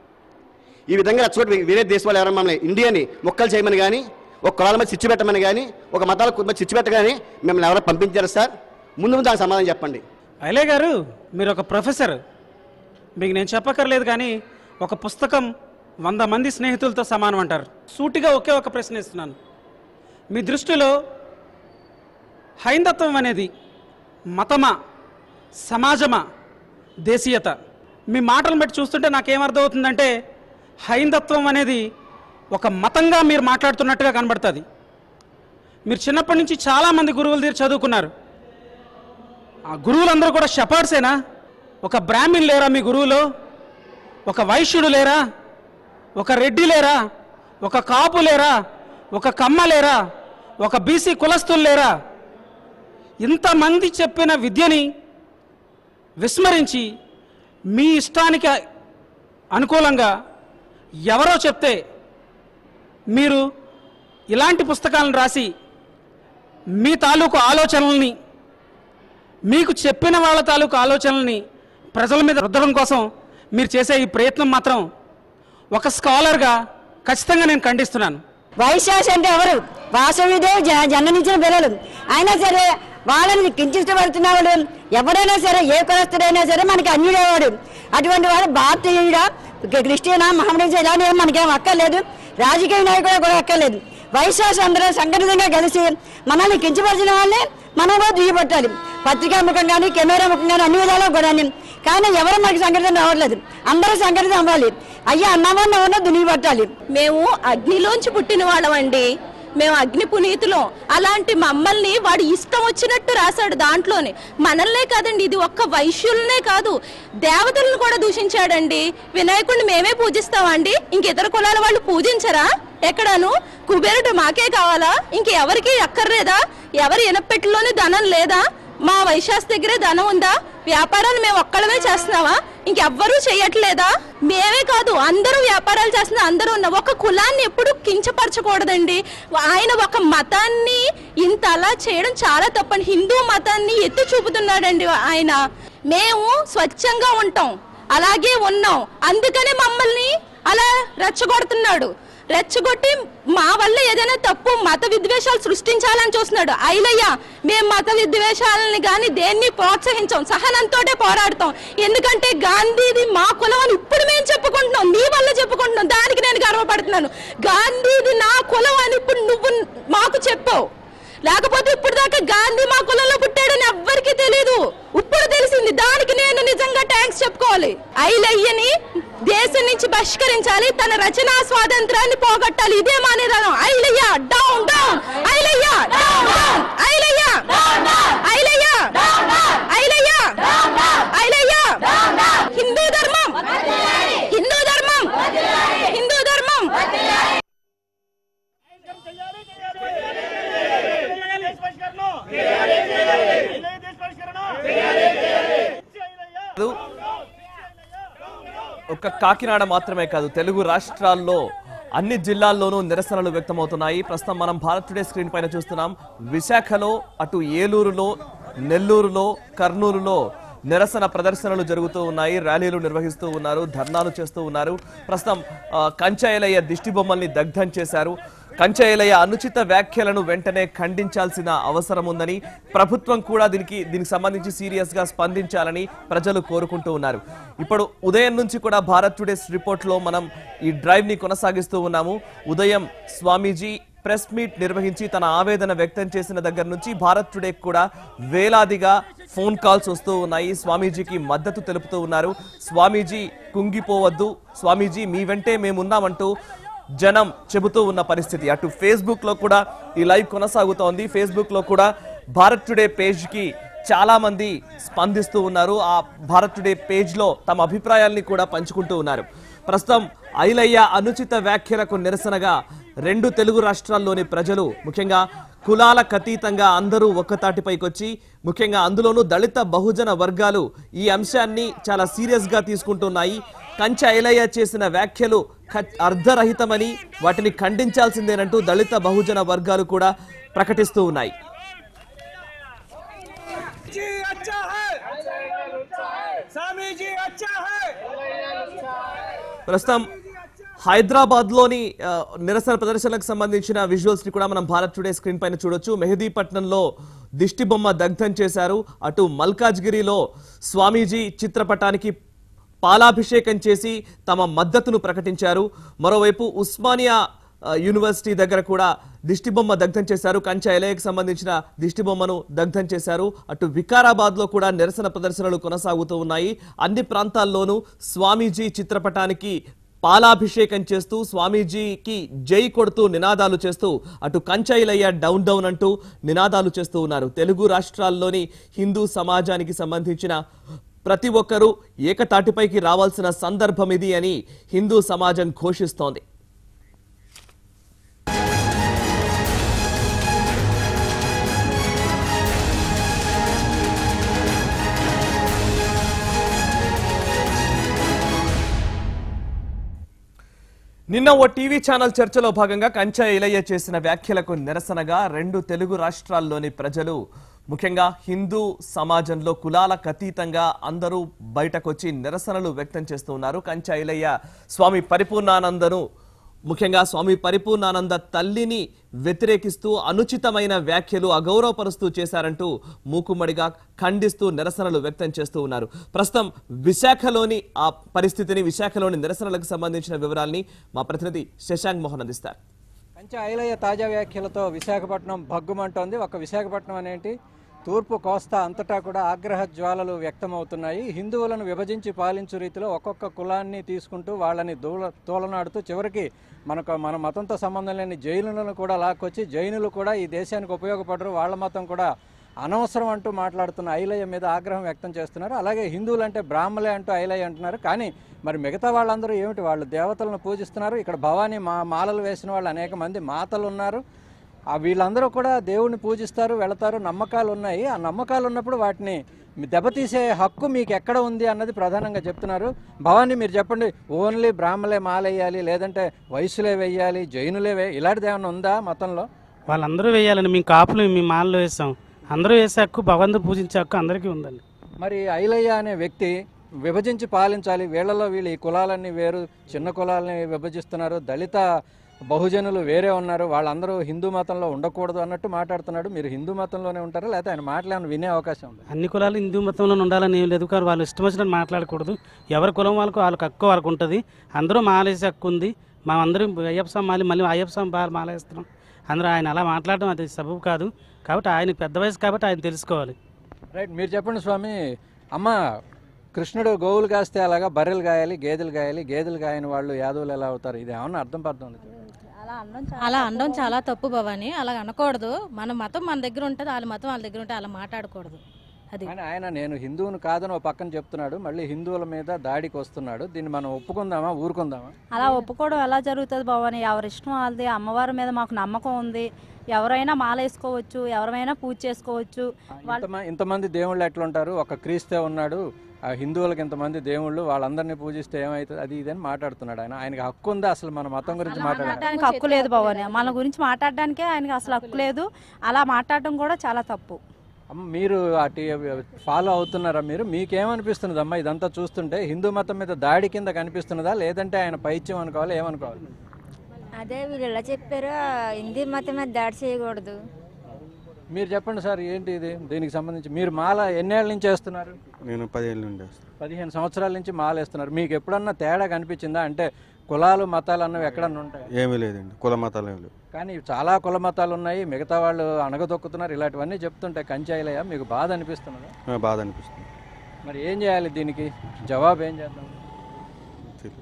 ఈ విధంగా రెచ్చగొట్టి వేరే దేశం వాళ్ళు ఎవరైనా మమ్మల్ని ఇండియాని మొక్కలు చేయమని కానీ ఒక కులాల మీద చిచ్చు పెట్టమని కానీ ఒక మతాల మీద చిచ్చు పెట్టగాని మిమ్మల్ని ఎవరైనా పంపించారు సార్ ముందు ముందు దానికి సమాధానం చెప్పండి
ఐలే గారు మీరు ఒక ప్రొఫెసర్ మీకు నేను చెప్పక్కర్లేదు కానీ ఒక పుస్తకం వంద మంది స్నేహితులతో సమానం అంటారు సూటిగా ఒకే ఒక ప్రశ్న ఇస్తున్నాను మీ దృష్టిలో హైందత్వం అనేది మతమా సమాజమా దేశీయత మీ మాటలను బట్టి చూస్తుంటే నాకేమర్థమవుతుందంటే హైందత్వం అనేది ఒక మతంగా మీరు మాట్లాడుతున్నట్టుగా కనబడుతుంది మీరు చిన్నప్పటి నుంచి చాలామంది గురువుల దగ్గర చదువుకున్నారు ఆ గురువులందరూ కూడా షపార్డ్సేనా ఒక బ్రాహ్మిన్ లేరా మీ గురువులో ఒక వైశ్యుడు లేరా ఒక రెడ్డి లేరా ఒక కాపు లేరా ఒక కమ్మ లేరా ఒక బీసీ కులస్తులు లేరా ఇంతమంది చెప్పిన విద్యని విస్మరించి మీ ఇష్టానికి అనుకూలంగా ఎవరో చెప్తే మీరు ఇలాంటి పుస్తకాలను రాసి మీ తాలూకు ఆలోచనల్ని మీకు చెప్పిన వాళ్ళ తాలూకు ఆలోచనల్ని ప్రజల మీద రుద్దడం కోసం మీరు చేసే ఈ ప్రయత్నం మాత్రం ఒక స్కాలర్గా ఖచ్చితంగా నేను ఖండిస్తున్నాను
వైశాస్ అంటే ఎవరు వాసవిదేవ్ జ- జన్మనిచ్చిన పిల్లలు అయినా సరే వాళ్ళని కించిష్టపడుతున్న వాడు ఎవరైనా సరే ఏ కులస్తుడైనా సరే మనకి అన్యుడేవాడు అటువంటి వాడు భారతీయుడా క్రిస్టియనా మహమ్మద్ ఇలాంటి ఏం మనకేం అక్కర్లేదు రాజకీయ నాయకుడు కూడా అక్కర్లేదు వైశాస్ అందరూ సంఘటితంగా కలిసి మనల్ని కించపరిచిన వాళ్ళే మనం కూడా దిగిపట్టాలి పత్రికా ముఖం కానీ కెమెరా ముఖం కానీ అన్ని విధాలా కూడా కానీ ఎవరు మనకి సంఘటన రావట్లేదు అందరూ సంఘటన అవ్వాలి అయ్యా అన్నమన్న ఉన్న దుని పట్టాలి
మేము అగ్నిలోంచి పుట్టిన వాళ్ళమండి మేము అగ్ని పునీతులం అలాంటి మమ్మల్ని వాడు ఇష్టం వచ్చినట్టు రాశాడు దాంట్లోనే మనల్నే కాదండి ఇది ఒక్క వైశ్యులనే కాదు దేవతలను కూడా దూషించాడండి వినాయకుడిని మేమే పూజిస్తామండి ఇంక ఇతర కులాల వాళ్ళు పూజించరా ఎక్కడాను కుబేరుడు మాకే కావాలా ఇంక ఎవరికి అక్కర్లేదా ఎవరి ఇనపెట్టులోని ధనం లేదా మా వైశాస్ దగ్గరే ధనం ఉందా వ్యాపారాలు మేము ఒక్కడమే చేస్తున్నావా ఇంకెవ్వరూ చేయట్లేదా మేమే కాదు అందరూ వ్యాపారాలు చేస్తున్నా అందరూ ఉన్న ఒక కులాన్ని ఎప్పుడు కించపరచకూడదండి ఆయన ఒక మతాన్ని ఇంత అలా చేయడం చాలా తప్పని హిందూ మతాన్ని ఎత్తి చూపుతున్నాడండి ఆయన మేము స్వచ్ఛంగా ఉంటాం అలాగే ఉన్నాం అందుకనే మమ్మల్ని అలా రెచ్చగొడుతున్నాడు రెచ్చగొట్టి మా వల్ల ఏదైనా తప్పు మత విద్వేషాలు సృష్టించాలని చూస్తున్నాడు ఐలయ్య మేము మత విద్వేషాలని కానీ దేన్ని ప్రోత్సహించాం సహనంతోటే పోరాడతాం ఎందుకంటే గాంధీది మా కులం అని ఇప్పుడు మేము చెప్పుకుంటున్నాం నీ వల్ల చెప్పుకుంటున్నాం దానికి నేను గర్వపడుతున్నాను గాంధీది నా కులం అని ఇప్పుడు నువ్వు మాకు చెప్పావు లేకపోతే ఇప్పుడు దాకా గాంధీ మా కులంలో పుట్టాడని ఎవ్వరికీ తెలియదు ఇప్పుడు తెలిసింది దానికి నేను నిజంగా ట్యాంక్స్ చెప్పుకోవాలి ఐలయ్యని దేశం నుంచి బహిష్కరించాలి తన రచనా స్వాతంత్రాన్ని పోగొట్టాలి ఇదే మా నిదానం Ailayya down down Ailayya down down Ailayya Ailayya Ailayya Ailayya Hindu ధర్మం హిందూ ధర్మం హిందూ ధర్మం
కాదు. ఒక్క కాకినాడ మాత్రమే కాదు తెలుగు రాష్ట్రాల్లో అన్ని జిల్లాల్లోనూ నిరసనలు వ్యక్తమవుతున్నాయి ప్రస్తుతం మనం భారత్ టుడే స్క్రీన్ పైన చూస్తున్నాం విశాఖలో అటు ఏలూరులో నెల్లూరులో కర్నూలులో నిరసన ప్రదర్శనలు జరుగుతూ ఉన్నాయి ర్యాలీలు నిర్వహిస్తూ ఉన్నారు ధర్నాలు చేస్తూ ఉన్నారు ప్రస్తుతం ఆ, కంచాయలయ్య దిష్టి బొమ్మల్ని దగ్ధం చేశారు కంచాయలయ్య అనుచిత వ్యాఖ్యలను వెంటనే ఖండించాల్సిన అవసరం ఉందని ప్రభుత్వం కూడా దీనికి దీనికి సంబంధించి సీరియస్ గా స్పందించాలని ప్రజలు కోరుకుంటూ ఉన్నారు ఇప్పుడు ఉదయం నుంచి కూడా భారత్ టుడేస్ రిపోర్ట్ లో మనం ఈ డ్రైవ్ ని కొనసాగిస్తూ ఉన్నాము ఉదయం స్వామీజీ ప్రెస్ మీట్ నిర్వహించి తన ఆవేదన వ్యక్తం చేసిన దగ్గర నుంచి భారత్ టుడే కూడా వేలాదిగా ఫోన్ కాల్స్ వస్తూ ఉన్నాయి స్వామీజీకి మద్దతు తెలుపుతూ ఉన్నారు స్వామీజీ కుంగిపోవద్దు స్వామీజీ మీ వెంటే మేమున్నామంటూ జనం చెబుతూ ఉన్న పరిస్థితి అటు ఫేస్బుక్ లో కూడా ఈ లైవ్ కొనసాగుతోంది ఫేస్బుక్ లో కూడా భారత్ టుడే పేజ్ కి చాలా మంది స్పందిస్తూ ఉన్నారు ఆ భారత్ టుడే పేజ్ లో తమ అభిప్రాయాల్ని కూడా పంచుకుంటూ ఉన్నారు ప్రస్తుతం ఐలయ్య అనుచిత వ్యాఖ్యలకు నిరసనగా రెండు తెలుగు రాష్ట్రాల్లోని ప్రజలు ముఖ్యంగా కులాలకు అతీతంగా అందరూ ఒక్కతాటిపైకొచ్చి ముఖ్యంగా అందులోనూ దళిత బహుజన వర్గాలు ఈ అంశాన్ని చాలా సీరియస్ గా తీసుకుంటున్నాయి కంచె ఐలయ్య చేసిన వ్యాఖ్యలు ఖ- అర్ధరహితమని వాటిని ఖండించాల్సిందేనంటూ దళిత బహుజన వర్గాలు కూడా ప్రకటిస్తూ ఉన్నాయి ప్రస్తుతం హైదరాబాద్ లోని ఆ, నిరసన ప్రదర్శనలకు సంబంధించిన విజువల్స్ ని కూడా మనం భారత్ టుడే స్క్రీన్ పైన చూడొచ్చు మెహదీపట్నంలో దిష్టి బొమ్మ దగ్ధం చేశారు అటు మల్కాజ్గిరిలో స్వామీజీ చిత్రపటానికి పాలాభిషేకం చేసి తమ మద్దతును ప్రకటించారు మరోవైపు ఉస్మానియా ఆ, యూనివర్సిటీ దగ్గర కూడా దిష్టి బొమ్మ దగ్ధం చేశారు కంచె ఎలయకు సంబంధించిన దిష్టి బొమ్మను దగ్ధం చేశారు అటు వికారాబాద్ లో కూడా నిరసన ప్రదర్శనలు కొనసాగుతూ ఉన్నాయి అన్ని ప్రాంతాల్లోనూ స్వామీజీ చిత్రపటానికి పాలాభిషేకం చేస్తూ స్వామీజీకి జై కొడుతూ నినాదాలు చేస్తూ అటు కంచైలయ్య డౌన్ డౌన్ అంటూ నినాదాలు చేస్తూ ఉన్నారు తెలుగు రాష్ట్రాల్లోని హిందూ సమాజానికి సంబంధించిన ప్రతి ఒక్కరూ ఏకతాటిపైకి రావాల్సిన సందర్భం ఇది అని హిందూ సమాజం ఘోషిస్తోంది నిన్న ఓ టీవీ ఛానల్ చర్చలో భాగంగా కంచా ఇలయ్య చేసిన వ్యాఖ్యలకు నిరసనగా రెండు తెలుగు రాష్ట్రాల్లోని ప్రజలు ముఖ్యంగా హిందూ సమాజంలో కులాలకు అతీతంగా అందరూ బయటకొచ్చి నిరసనలు వ్యక్తం చేస్తూ ఉన్నారు కంచా ఇలయ్య స్వామి పరిపూర్ణానందను ముఖ్యంగా స్వామి పరిపూర్ణానంద తల్లిని వ్యతిరేకిస్తూ అనుచితమైన వ్యాఖ్యలు అగౌరవపరుస్తూ చేశారంటూ మూకుమ్మడిగా ఖండిస్తూ నిరసనలు వ్యక్తం చేస్తూ ఉన్నారు ప్రస్తుతం విశాఖలోని ఆ పరిస్థితిని విశాఖలోని నిరసనలకు సంబంధించిన వివరాల్ని మా ప్రతినిధి శశాంక్ మోహన్ అందిస్తారు
కంచె ఐలయ్య తాజా వ్యాఖ్యలతో విశాఖపట్నం భగ్గుమంటోంది ఒక విశాఖపట్నం అనేటి తూర్పు కోస్తా అంతటా కూడా ఆగ్రహ జ్వాలలు వ్యక్తమవుతున్నాయి హిందువులను విభజించి పాలించు రీతిలో ఒక్కొక్క కులాన్ని తీసుకుంటూ వాళ్ళని దూల తోలనాడుతూ చివరికి మనకు మన మతంతో సంబంధం లేని జైనులను కూడా లాక్కొచ్చి జైనులు కూడా ఈ దేశానికి ఉపయోగపడరు వాళ్ళ మతం కూడా అనవసరం అంటూ మాట్లాడుతున్న ఐలయ్య మీద ఆగ్రహం వ్యక్తం చేస్తున్నారు అలాగే హిందువులు అంటే బ్రాహ్మలే అంటూ ఐలయ్య అంటున్నారు కానీ మరి మిగతా వాళ్ళందరూ ఏమిటి వాళ్ళు దేవతలను పూజిస్తున్నారు ఇక్కడ భవానీ మా మాలలు వేసిన వాళ్ళు అనేక మంది మాతలు ఉన్నారు ఆ వీళ్ళందరూ కూడా దేవుణ్ణి పూజిస్తారు వెళతారు నమ్మకాలు ఉన్నాయి ఆ నమ్మకాలు ఉన్నప్పుడు వాటిని దెబ్బతీసే హక్కు మీకు ఎక్కడ ఉంది అన్నది ప్రధానంగా చెప్తున్నారు భవానీ మీరు చెప్పండి ఓన్లీ బ్రాహ్మలే మాలేయాలి లేదంటే వయసులే వెయ్యాలి జైనులే వే ఇలాంటిది ఏమైనా ఉందా మతంలో
వాళ్ళందరూ వేయాలండి మేము కాపులు మేము మాలలో వేసాం అందరూ వేసే హక్కు భగవంతుడు పూజించే హక్కు అందరికీ ఉందండి
మరి ఐలయ్య అనే వ్యక్తి విభజించి పాలించాలి వీళ్ళలో వీళ్ళు ఈ కులాలన్నీ వేరు చిన్న కులాలని విభజిస్తున్నారు దళిత బహుజనులు వేరే ఉన్నారు వాళ్ళందరూ హిందూ మతంలో ఉండకూడదు అన్నట్టు మాట్లాడుతున్నాడు మీరు హిందూ మతంలోనే ఉంటారా లేకపోతే ఆయన మాటలు వినే అవకాశం ఉంది
అన్ని కులాలు హిందూ మతంలో ఉండాలని ఏం లేదు కానీ వాళ్ళు ఇష్టం వచ్చినట్టు మాట్లాడకూడదు ఎవరి కులం వాళ్ళకు వాళ్ళకి హక్కు వాళ్ళకు ఉంటుంది అందరూ మాలేసే హక్కు ఉంది మేమందరం అయ్యప్ప స్వామి మాలి మళ్ళీ అయ్యప్ప స్వామి బాగా మాలేస్తున్నాం అందరూ ఆయన అలా మాట్లాడడం అది సబబు కాదు కాబట్టి ఆయనకు పెద్ద వయసు కాబట్టి ఆయన తెలుసుకోవాలి
రైట్ మీరు చెప్పండి స్వామి అమ్మ కృష్ణుడు గోవులు కాస్తే అలాగా బర్రెలు గాయాలి గేదెలు గాయాలి గేదెలు గాయని వాళ్ళు యాదవులు ఎలా అవుతారు ఇది ఏమన్నా అర్థం పడుతుంది ఉంది
అలా అనడం చాలా తప్పు భవాని అలా అనకూడదు మన మతం మన దగ్గర ఉంటుంది వాళ్ళ మతం వాళ్ళ దగ్గర ఉంటే అలా మాట్లాడకూడదు అది
కానీ ఆయన నేను హిందువును కాదని ఒక పక్కన చెప్తున్నాడు మళ్ళీ హిందువుల మీద దాడికి వస్తున్నాడు దీన్ని మనం ఒప్పుకుందామా ఊరుకుందామా
అలా ఒప్పుకోవడం ఎలా జరుగుతుంది భవాని ఎవరి ఇష్టం వాళ్ళది అమ్మవారి మీద మాకు నమ్మకం ఉంది ఎవరైనా మాల వేసుకోవచ్చు ఎవరైనా పూజ చేసుకోవచ్చు వాళ్ళ
ఇంతమ- ఇంతమంది దేవుళ్ళు ఎట్లా ఉంటారు ఒక క్రీస్తే ఉన్నాడు ఆ హిందువులకు ఇంతమంది దేవుళ్ళు వాళ్ళందరినీ పూజిస్తే ఏమవుతుంది అది ఇదని మాట్లాడుతున్నాడు ఆయన ఆయనకి హక్కు ఉందా అసలు మన మతం గురించి మాట్లాడాలి
మాట్లాడడానికి హక్కు లేదు భవాని మన గురించి మాట్లాడడానికే ఆయనకి అసలు హక్కు లేదు అలా మాట్లాడడం కూడా చాలా తప్పు
అమ్మ, మీరు అటు ఫాలో అవుతున్నారా మీరు మీకేమనిపిస్తున్నది అమ్మా ఇదంతా చూస్తుంటే హిందూ మతం మీద దాడి కింద కనిపిస్తున్నదా లేదంటే ఆయన పైత్యం అనుకోవాలి ఏమనుకోవాలి
అదే వీళ్ళు ఎలా చెప్పారో హిందీ మతం మీద దాడి చేయకూడదు
మీరు చెప్పండి సార్ ఏంటి ఇది దీనికి సంబంధించి మీరు మాల ఎన్నేళ్ళ నుంచి వేస్తున్నారు
నేను పదిహేను నుండి వస్తాను
పదిహేను సంవత్సరాల నుంచి మాల వేస్తున్నారు మీకు ఎప్పుడన్నా తేడా కనిపించిందా అంటే కులాలు మతాలు అన్నవి ఎక్కడన్నా ఉంటాయి
ఏమీ లేదండి కుల మతాలు ఏమి లేవు
కానీ చాలా కుల మతాలు ఉన్నాయి మిగతా వాళ్ళు అణగదొక్కుతున్నారు ఇలాంటివన్నీ చెప్తుంటే కంచాయిలయ్య మీకు బాధ అనిపిస్తున్నదా
ఆ, బాధ అనిపిస్తుంది
మరి ఏం చేయాలి దీనికి జవాబు ఏం చేద్దాం
తెలియదు.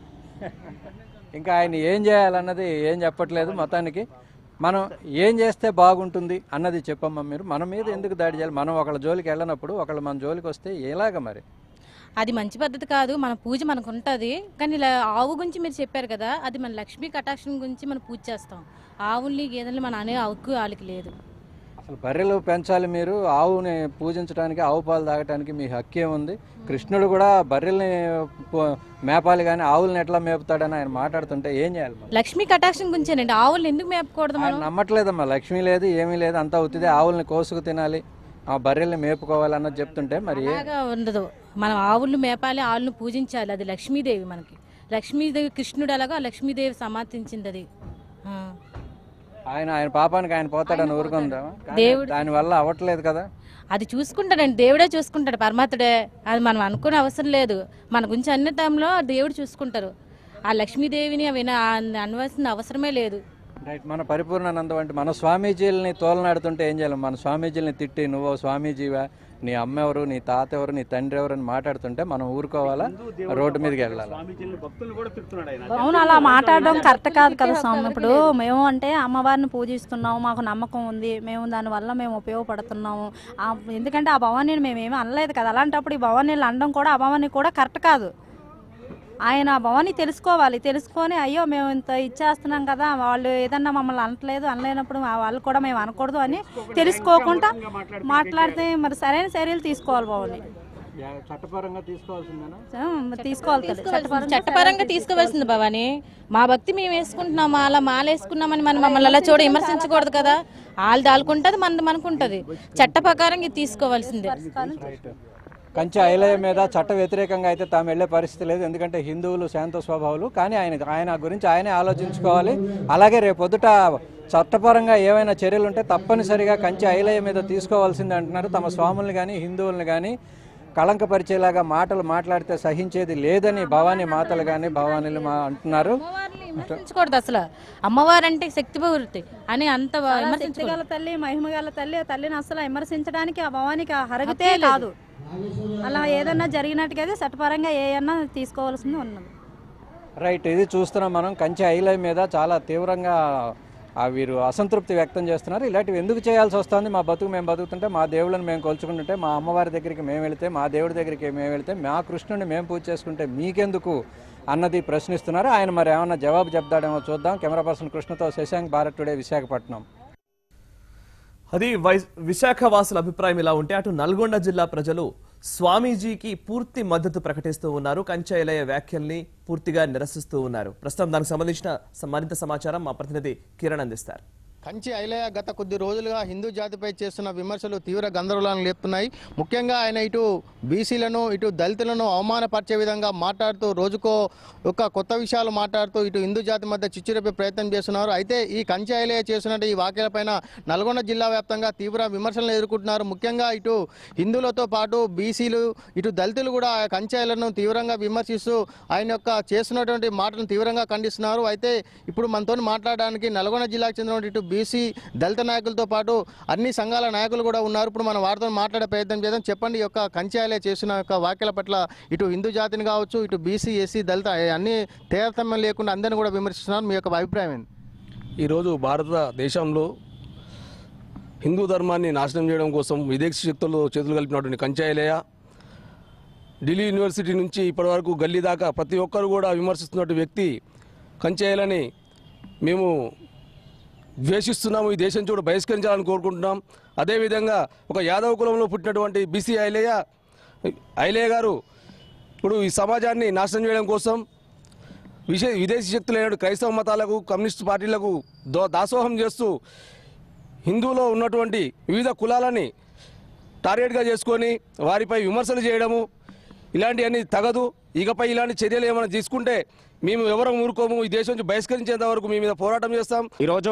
ఇంకా ఆయన ఏం చేయాలన్నది ఏం చెప్పట్లేదు మొత్తానికి మనం ఏం చేస్తే బాగుంటుంది అన్నది చెప్పమ్మా మీరు మన మీద ఎందుకు దాడి చేయాలి మనం ఒకళ్ళ జోలికి వెళ్ళినప్పుడు ఒకళ్ళు మన జోలికి వస్తే ఎలాగ మరి
అది మంచి పద్ధతి కాదు మన పూజ మనకు ఉంటుంది కానీ ఇలా ఆవు గురించి మీరు చెప్పారు కదా అది మన లక్ష్మీ కటాక్షం గురించి మనం పూజ చేస్తాం ఆవుల్ని గేదెల్ని మన అనే హక్కు వాళ్ళకి లేదు
అసలు బర్రెలు పెంచాలి మీరు ఆవుని పూజించడానికి ఆవు పాలు తాగడానికి మీ హక్కే ఉంది కృష్ణుడు కూడా బర్రెల్ని పో- మేపాలి కానీ ఆవుల్ని ఎట్లా మేపుతాడని ఆయన మాట్లాడుతుంటే ఏం చేయాలి మరి?
లక్ష్మీ కటాక్షం గురించేనండి ఆవుల్ని ఎందుకు మేపకూడదు
ఆయన
మనం
నమ్మట్లేదమ్మా లక్ష్మి లేదు ఏమీ లేదు అంతా అవుతుంది ఆవుల్ని కోసుకు తినాలి ఆ బర్రెల్ని మేపుకోవాలి అన్నది చెప్తుంటే మరి ఏ-
అలాగా ఉండదు మనం ఆవులను మేపాలి ఆవులను పూజించాలి అది లక్ష్మీదేవి మనకి లక్ష్మీదేవి కృష్ణుడు ఎలాగో ఆ లక్ష్మీదేవి సమర్థించింది అది ఆ.
ఆయన ఆయన పాపానికి ఆయన పోతాడని ఊరుకుందా
దేవుడు-
దాని వల్ల అవ్వట్లేదు కదా
అది చూసుకుంటాడండి దేవుడే చూసుకుంటాడు పరమాత్ముడే అది మనం అనుకునే అవసరం లేదు మన గురించి అన్ని టైంలో దేవుడు చూసుకుంటారు ఆ లక్ష్మీదేవిని అవి అనవలసిన అవసరమే లేదు
రైట్ మన పరిపూర్ణానందం అంటే మన స్వామీజీలని తోలనాడుతుంటే ఏం చేయాలి మన స్వామీజీలని తిట్టి నువ్వు స్వామీజీవా నీ అమ్మ ఎవరు నీ తాత ఎవరు నీ తండ్రి ఎవరు అని మాట్లాడుతుంటే మనం ఊరుకోవాలా రోడ్డు మీదకి వెళ్ళాలి
అవును అలా మాట్లాడడం కరెక్ట్ కాదు కదా స్వామి ఇప్పుడు మేము అంటే అమ్మవారిని పూజిస్తున్నాము మాకు నమ్మకం ఉంది మేము దానివల్ల మేము ఉపయోగపడుతున్నాము ఆ, ఎందుకంటే ఆ భవానీని మేము ఏమీ అనలేదు కదా అలాంటప్పుడు ఈ భవానీలు అనడం కూడా ఆ భవానీ కూడా కరెక్ట్ కాదు ఆయన ఆ భవానీ తెలుసుకోవాలి తెలుసుకొని అయ్యో మేము ఇంత ఇచ్చేస్తున్నాం కదా వాళ్ళు ఏదన్నా మమ్మల్ని అనట్లేదు అనలేనప్పుడు మా వాళ్ళు కూడా మేము అనకూడదు అని తెలుసుకోకుండా మాట్లాడితే మరి సరైన చర్యలు తీసుకోవాలి భవానీ
చట్టపరంగా తీసుకోవాల్సిందేనా
తీసుకోవాలి కదా. చట్టపరంగా
చట్టపరంగా తీసుకోవాల్సింది భవాని మా భక్తి మేము వేసుకుంటున్నాం అలా మాల వేసుకున్నామని మనం మమ్మల్ని అలా చూడ విమర్శించకూడదు కదా వాళ్ళు దాల్కుంటది మనది మనకుంటది చట్ట ప్రకారం ఇది తీసుకోవాల్సిందే
కంచె ఐలయ్య మీద చట్ట వ్యతిరేకంగా అయితే తాము వెళ్లే పరిస్థితి లేదు ఎందుకంటే హిందువులు శాంత స్వభావాలు కానీ ఆయన ఆయన గురించి ఆయనే ఆలోచించుకోవాలి అలాగే రేపు పొద్దుట చట్టపరంగా ఏవైనా చర్యలు ఉంటే తప్పనిసరిగా కంచె ఐలయ్య మీద తీసుకోవాల్సిందే అంటున్నారు తమ స్వాముల్ని కానీ హిందువుల్ని కానీ కళంకపరిచేలాగా మాటలు మాట్లాడితే సహించేది లేదని భవానీ మాతలు కానీ భవానీలు మా అంటున్నారు
విమర్శించకూడదు అసలు అమ్మవారంటే శక్తి పూర్తి అని అంత
చాలా
విమర్శించకూడదు
శక్తిగల తల్లి మహిమగల తల్లి ఆ తల్లిని అసలు విమర్శించడానికి ఆ భవానికి హరగితే
హక్కే లేదు.
కాదు అలా ఏదన్నా జరిగినట్టుగా చట్టపరంగా ఏమన్నా తీసుకోవాల్సింది ఉన్నది
రైట్ ఇది చూస్తున్నాం మనం కంచె ఐలై మీద చాలా తీవ్రంగా ఆ వీరు అసంతృప్తి వ్యక్తం చేస్తున్నారు ఇలాంటివి ఎందుకు చేయాల్సి వస్తుంది మా బతుకు మేము బతుకుతుంటే మా దేవుళ్ళని మేము కొలుచుకుంటుంటే మా అమ్మవారి దగ్గరికి మేము వెళితే మా దేవుడి దగ్గరికి మేము వెళితే మా కృష్ణుని మేము పూజ చేసుకుంటే మీకెందుకు అన్నది ప్రశ్నిస్తున్నారు ఆయన మరి ఏమన్నా జవాబు చెప్తాడేమో చూద్దాం కెమెరా పర్సన్ కృష్ణతో శశాంక్ భారత్ టుడే విశాఖపట్నం
అది వై- విశాఖ వాసుల అభిప్రాయం ఇలా ఉంటే అటు నల్గొండ జిల్లా ప్రజలు స్వామీజీకి పూర్తి మద్దతు ప్రకటిస్తూ ఉన్నారు కంచాయిలయ వ్యాఖ్యల్ని పూర్తిగా నిరసిస్తూ ఉన్నారు ప్రస్తుతం దానికి సంబంధించిన స- మరింత సమాచారం మా ప్రతినిధి కిరణ్ అందిస్తారు
కంచి ఐలయ్య గత కొద్ది రోజులుగా హిందూ జాతిపై చేస్తున్న విమర్శలు తీవ్ర గందరగోళాలను లేపుతున్నాయి ముఖ్యంగా ఆయన ఇటు బీసీలను ఇటు దళితులను అవమానపరిచే విధంగా మాట్లాడుతూ రోజుకో ఒక కొత్త విషయాలు మాట్లాడుతూ ఇటు హిందూ జాతి మధ్య చిచ్చురేపే ప్రయత్నం చేస్తున్నారు అయితే ఈ కంచి ఐలయ్య చేస్తున్నట్టు ఈ వ్యాఖ్యలపైన నల్గొండ జిల్లా వ్యాప్తంగా తీవ్ర విమర్శలను ఎదుర్కొంటున్నారు ముఖ్యంగా ఇటు హిందువులతో పాటు బీసీలు ఇటు దళితులు కూడా ఆ కంచి ఐలయ్యను తీవ్రంగా విమర్శిస్తూ ఆయన యొక్క చేస్తున్నటువంటి మాటలను తీవ్రంగా ఖండిస్తున్నారు అయితే ఇప్పుడు మనతో మాట్లాడడానికి నల్గొండ జిల్లాకు చెందిన ఇటు బీసీ దళిత నాయకులతో పాటు అన్ని సంఘాల నాయకులు కూడా ఉన్నారు ఇప్పుడు మనం వారితో మాట్లాడే ప్రయత్నం చేద్దాం చెప్పండి ఈ యొక్క కంచాయలే చేసిన యొక్క వ్యాఖ్యల పట్ల ఇటు హిందూ జాతిని కావచ్చు ఇటు బీసీ ఎస్సీ దళిత అన్ని తేరతమ్యం లేకుండా అందరిని కూడా విమర్శిస్తున్నారు మీ యొక్క అభిప్రాయం ఏంటి
ఈరోజు భారతదేశంలో హిందూ ధర్మాన్ని నాశనం చేయడం కోసం విదేశీ శక్తులు చేతులు కలిపినటువంటి కంచాయలేయ ఢిల్లీ యూనివర్సిటీ నుంచి ఇప్పటివరకు గల్లీ దాకా ప్రతి ఒక్కరు కూడా విమర్శిస్తున్నటువంటి వ్యక్తి కంచాయలని మేము ద్వేషిస్తున్నాము ఈ దేశం చూడ బహిష్కరించాలని కోరుకుంటున్నాం అదేవిధంగా ఒక యాదవ కులంలో పుట్టినటువంటి బీసీ ఐలయ్య ఐలయ్య గారు ఇప్పుడు ఈ సమాజాన్ని నాశనం చేయడం కోసం విశే విదేశీ శక్తులైన క్రైస్తవ మతాలకు కమ్యూనిస్ట్ పార్టీలకు దో దాసోహం చేస్తూ హిందువులో ఉన్నటువంటి వివిధ కులాలని టార్గెట్గా చేసుకొని వారిపై విమర్శలు చేయడము ఇలాంటివన్నీ తగదు ఇకపై ఇలాంటి చర్యలు ఏమైనా తీసుకుంటే మేము ఎవరం ఊరుకోము ఈ దేశం నుంచి బహిష్కరించేంత వరకు మీ మీద పోరాటం చేస్తాం
ఈరోజు